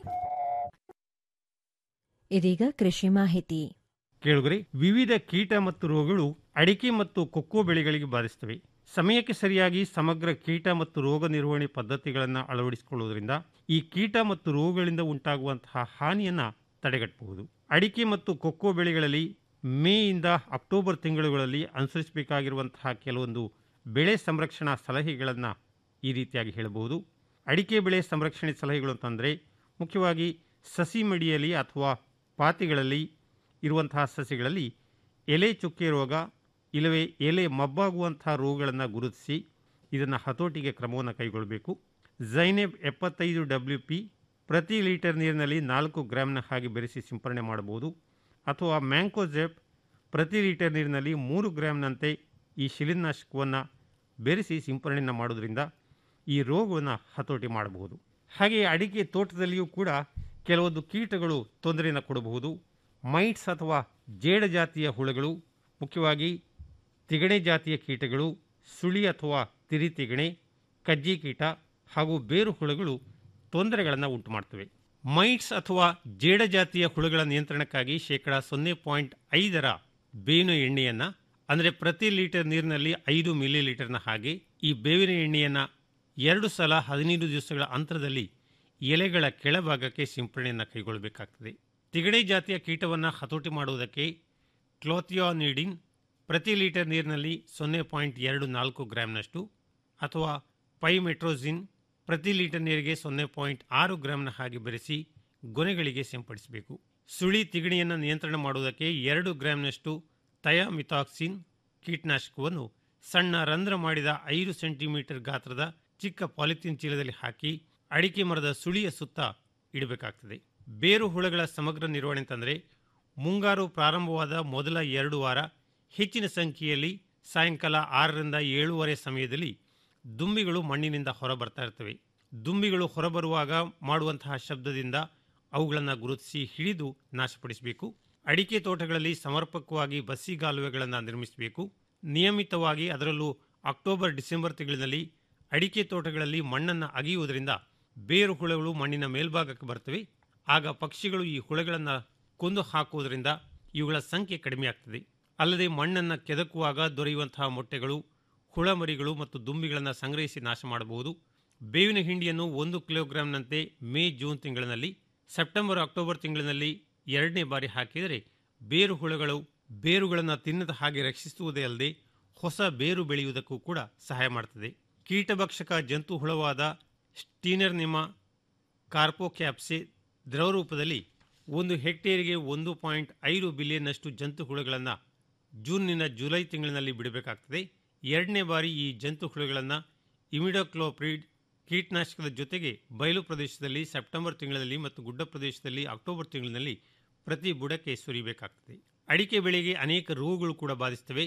ಇದೀಗ ಕೃಷಿ ಮಾಹಿತಿ ಕೇಳುಗರೆ ವಿವಿಧ ಕೀಟ ಮತ್ತು ರೋಗಗಳು ಅಡಿಕೆ ಮತ್ತು ಕೊಕ್ಕೋ ಬೆಳೆಗಳಿಗೆ ಬಾಧಿಸುತ್ತವೆ ಸಮಯಕ್ಕೆ ಸರಿಯಾಗಿ ಸಮಗ್ರ ಕೀಟ ಮತ್ತು ರೋಗ ನಿರ್ವಹಣೆ ಪದ್ಧತಿಗಳನ್ನು ಅಳವಡಿಸಿಕೊಳ್ಳುವುದರಿಂದ ಈ ಕೀಟ ಮತ್ತು ರೋಗಗಳಿಂದ ಉಂಟಾಗುವಂತಹ ಹಾನಿಯನ್ನು ತಡೆಗಟ್ಟಬಹುದು ಅಡಿಕೆ ಮತ್ತು ಕೊಕ್ಕೋ ಬೆಳೆಗಳಲ್ಲಿ ಮೇಯಿಂದ ಅಕ್ಟೋಬರ್ ತಿಂಗಳುಗಳಲ್ಲಿ ಅನುಸರಿಸಬೇಕಾಗಿರುವಂತಹ ಕೆಲವೊಂದು ಬೆಳೆ ಸಂರಕ್ಷಣಾ ಸಲಹೆಗಳನ್ನು ಈ ರೀತಿಯಾಗಿ ಹೇಳಬಹುದು ಅಡಿಕೆ ಬೆಳೆ ಸಂರಕ್ಷಣೆ ಸಲಹೆಗಳು ಅಂತಂದರೆ ಮುಖ್ಯವಾಗಿ ಸಸಿ ಮಡಿಯಲ್ಲಿ ಅಥವಾ ಪಾತಿಗಳಲ್ಲಿ ಇರುವಂತಹ ಸಸಿಗಳಲ್ಲಿ ಎಲೆ ಚುಕ್ಕೆ ರೋಗ ಇಲ್ಲವೇ ಎಲೆ ಮಬ್ಬಾಗುವಂತಹ ರೋಗಗಳನ್ನು ಗುರುತಿಸಿ ಇದನ್ನು ಹತೋಟಿಗೆ ಕ್ರಮವನ್ನು ಕೈಗೊಳ್ಳಬೇಕು ಝೈನೆಬ್ ಎಪ್ಪತ್ತೈದು ಡಬ್ಲ್ಯೂ ಪಿ ಪ್ರತಿ ಲೀಟರ್ ನೀರಿನಲ್ಲಿ ನಾಲ್ಕು ಗ್ರಾಮ್ನ ಹಾಗೆ ಬೆರೆಸಿ ಸಿಂಪರಣೆ ಮಾಡಬಹುದು ಅಥವಾ ಮ್ಯಾಂಕೋಜೆಪ್ ಪ್ರತಿ ಲೀಟರ್ ನೀರಿನಲ್ಲಿ ಮೂರು ಗ್ರಾಮ್ನಂತೆ ಈ ಶಿಲೀನಾಶಕವನ್ನು ಬೆರೆಸಿ ಸಿಂಪರಣೆಯನ್ನು ಮಾಡೋದ್ರಿಂದ ಈ ರೋಗವನ್ನು ಹತೋಟಿ ಮಾಡಬಹುದು ಹಾಗೆಯೇ ಅಡಿಕೆ ತೋಟದಲ್ಲಿಯೂ ಕೂಡ ಕೆಲವೊಂದು ಕೀಟಗಳು ತೊಂದರೆಯನ್ನು ಕೊಡಬಹುದು ಮೈಟ್ಸ್ ಅಥವಾ ಜೇಡ ಜಾತಿಯ ಹುಳುಗಳು ಮುಖ್ಯವಾಗಿ ತಿಗಣೆ ಜಾತಿಯ ಕೀಟಗಳು ಸುಳಿ ಅಥವಾ ತಿರಿ ತಿಗಣೆ ಕಜ್ಜಿ ಕೀಟ ಹಾಗೂ ಬೇರು ಹುಳುಗಳು ತೊಂದರೆಗಳನ್ನು ಉಂಟು ಮಾಡ್ತವೆ ಮೈಟ್ಸ್ ಅಥವಾ ಜೇಡ ಜಾತಿಯ ಹುಳುಗಳ ನಿಯಂತ್ರಣಕ್ಕಾಗಿ ಶೇಕಡ ಸೊನ್ನೆ ಪಾಯಿಂಟ್ ಐದರ ಬೇವಿನ ಎಣ್ಣೆಯನ್ನು ಅಂದರೆ ಪ್ರತಿ ಲೀಟರ್ ನೀರಿನಲ್ಲಿ ಐದು ಮಿಲಿ ಲೀಟರ್ನ ಹಾಗೆ ಈ ಬೇವಿನ ಎಣ್ಣೆಯನ್ನು ಎರಡು ಸಲ ಹದಿನೈದು ದಿವಸಗಳ ಅಂತರದಲ್ಲಿ ಎಲೆಗಳ ಕೆಳಭಾಗಕ್ಕೆ ಸಿಂಪರಣೆಯನ್ನು ಕೈಗೊಳ್ಳಬೇಕಾಗ್ತದೆ ತಿಗಣೆ ಜಾತಿಯ ಕೀಟವನ್ನು ಹತೋಟಿ ಮಾಡುವುದಕ್ಕೆ ಕ್ಲೋಥಿಯಾನಿಡಿನ್ ಪ್ರತಿ ಲೀಟರ್ ನೀರಿನಲ್ಲಿ ಸೊನ್ನೆ ಪಾಯಿಂಟ್ ಎರಡು ನಾಲ್ಕು ಗ್ರಾಮ್ನಷ್ಟು ಅಥವಾ ಪೈಮೆಟ್ರೋಸಿನ್ ಪ್ರತಿ ಲೀಟರ್ ನೀರಿಗೆ ಸೊನ್ನೆ ಪಾಯಿಂಟ್ ಆರು ಗ್ರಾಮ್ನ ಹಾಗೆ ಬೆರೆಸಿ ಗೊನೆಗಳಿಗೆ ಸಿಂಪಡಿಸಬೇಕು ಸುಳಿ ತಿಗಣಿಯನ್ನು ನಿಯಂತ್ರಣ ಮಾಡುವುದಕ್ಕೆ ಎರಡು ಗ್ರಾಮ್ನಷ್ಟು ಥಯಾಮಿಥಾಕ್ಸಿನ್ ಕೀಟನಾಶಕವನ್ನು ಸಣ್ಣ ರಂಧ್ರ ಮಾಡಿದ ಐದು ಸೆಂಟಿಮೀಟರ್ ಗಾತ್ರದ ಚಿಕ್ಕ ಪಾಲಿಥೀನ್ ಚೀಲದಲ್ಲಿ ಹಾಕಿ ಅಡಿಕೆ ಮರದ ಸುಳಿಯ ಸುತ್ತ ಇಡಬೇಕಾಗ್ತದೆ ಬೇರು ಹುಳಗಳ ಸಮಗ್ರ ನಿರ್ವಹಣೆ ಅಂತಂದರೆ ಮುಂಗಾರು ಪ್ರಾರಂಭವಾದ ಮೊದಲ ಎರಡು ವಾರ ಹೆಚ್ಚಿನ ಸಂಖ್ಯೆಯಲ್ಲಿ ಸಾಯಂಕಾಲ ಆರರಿಂದ ಏಳೂವರೆ ಸಮಯದಲ್ಲಿ ದುಂಬಿಗಳು ಮಣ್ಣಿನಿಂದ ಹೊರಬರ್ತಾ ಇರ್ತವೆ ದುಂಬಿಗಳು ಹೊರಬರುವಾಗ ಮಾಡುವಂತಹ ಶಬ್ದದಿಂದ ಅವುಗಳನ್ನು ಗುರುತಿಸಿ ಹಿಡಿದು ನಾಶಪಡಿಸಬೇಕು ಅಡಿಕೆ ತೋಟಗಳಲ್ಲಿ ಸಮರ್ಪಕವಾಗಿ ಬಸ್ಸಿಗಾಲುವೆಗಳನ್ನು ನಿರ್ಮಿಸಬೇಕು ನಿಯಮಿತವಾಗಿ ಅದರಲ್ಲೂ ಅಕ್ಟೋಬರ್ ಡಿಸೆಂಬರ್ ತಿಂಗಳಿನಲ್ಲಿ ಅಡಿಕೆ ತೋಟಗಳಲ್ಲಿ ಮಣ್ಣನ್ನು ಅಗೆಯುವುದರಿಂದ ಬೇರು ಹುಳುಗಳು ಮಣ್ಣಿನ ಮೇಲ್ಭಾಗಕ್ಕೆ ಬರ್ತವೆ ಆಗ ಪಕ್ಷಿಗಳು ಈ ಹುಳುಗಳನ್ನು ಕೊಂದು ಹಾಕುವುದರಿಂದ ಇವುಗಳ ಸಂಖ್ಯೆ ಕಡಿಮೆಯಾಗ್ತದೆ ಅಲ್ಲದೆ ಮಣ್ಣನ್ನು ಕೆದಕುವಾಗ ದೊರೆಯುವಂತಹ ಮೊಟ್ಟೆಗಳು ಹುಳಮರಿಗಳು ಮತ್ತು ದುಂಬಿಗಳನ್ನು ಸಂಗ್ರಹಿಸಿ ನಾಶ ಮಾಡಬಹುದು ಬೇವಿನ ಹಿಂಡಿಯನ್ನು ಒಂದು ಕಿಲೋಗ್ರಾಂನಂತೆ ಮೇ ಜೂನ್ ತಿಂಗಳಿನಲ್ಲಿ ಸೆಪ್ಟೆಂಬರ್ ಅಕ್ಟೋಬರ್ ತಿಂಗಳಿನಲ್ಲಿ ಎರಡನೇ ಬಾರಿ ಹಾಕಿದರೆ ಬೇರು ಹುಳುಗಳು ಬೇರುಗಳನ್ನು ತಿನ್ನದ ಹಾಗೆ ರಕ್ಷಿಸುವುದೇ ಅಲ್ಲದೆ ಹೊಸ ಬೇರು ಬೆಳೆಯುವುದಕ್ಕೂ ಕೂಡ ಸಹಾಯ ಮಾಡ್ತದೆ ಕೀಟಭಕ್ಷಕ ಜಂತು ಹುಳವಾದ ಸ್ಟೀನರ್ ನಿಮ್ಮ ಕಾರ್ಪೋಕ್ಯಾಪ್ಸೆ ದ್ರವ ರೂಪದಲ್ಲಿ ಒಂದು ಹೆಕ್ಟೇರಿಗೆ ಒಂದು ಪಾಯಿಂಟ್ ಐದು ಬಿಲಿಯನ್ನಷ್ಟು ಜಂತು ಹುಳುಗಳನ್ನು ಜೂನ್ನಿಂದ ಜುಲೈ ತಿಂಗಳಿನಲ್ಲಿ ಬಿಡಬೇಕಾಗ್ತದೆ ಎರಡನೇ ಬಾರಿ ಈ ಜಂತು ಹುಳುಗಳನ್ನು ಇಮಿಡೋಕ್ಲೋಪ್ರಿಡ್ ಕೀಟನಾಶಕದ ಜೊತೆಗೆ ಬಯಲು ಪ್ರದೇಶದಲ್ಲಿ ಸೆಪ್ಟೆಂಬರ್ ತಿಂಗಳಲ್ಲಿ ಮತ್ತು ಗುಡ್ಡ ಪ್ರದೇಶದಲ್ಲಿ ಅಕ್ಟೋಬರ್ ತಿಂಗಳಿನಲ್ಲಿ ಪ್ರತಿ ಬುಡಕ್ಕೆ ಸುರಿಬೇಕಾಗ್ತದೆ ಅಡಿಕೆ ಬೆಳೆಗೆ ಅನೇಕ ರೋಗಗಳು ಕೂಡ ಬಾಧಿಸ್ತವೆ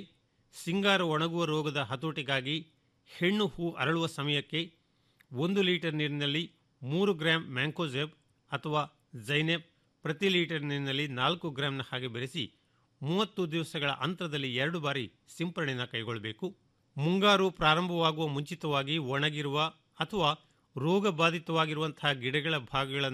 ಸಿಂಗಾರ ಒಣಗುವ ರೋಗದ ಹತೋಟಿಗಾಗಿ ಹೆಣ್ಣು ಹೂ ಅರಳುವ ಸಮಯಕ್ಕೆ ಒಂದು ಲೀಟರ್ ನೀರಿನಲ್ಲಿ ಮೂರು ಗ್ರಾಂ ಮ್ಯಾಂಕೋಜೆಬ್ ಅಥವಾ ಜೈನೆಬ್ ಪ್ರತಿ ಲೀಟರ್ ನೀರಿನಲ್ಲಿ ನಾಲ್ಕು ಗ್ರಾಂನ ಹಾಗೆ ಬೆರೆಸಿ ಮೂವತ್ತು ದಿವಸಗಳ ಅಂತರದಲ್ಲಿ ಎರಡು ಬಾರಿ ಸಿಂಪರಣೆಯನ್ನು ಕೈಗೊಳ್ಳಬೇಕು ಮುಂಗಾರು ಪ್ರಾರಂಭವಾಗುವ ಮುಂಚಿತವಾಗಿ ಒಣಗಿರುವ ಅಥವಾ ರೋಗ ಬಾಧಿತವಾಗಿರುವಂತಹ ಗಿಡಗಳ ಭಾಗಗಳನ್ನು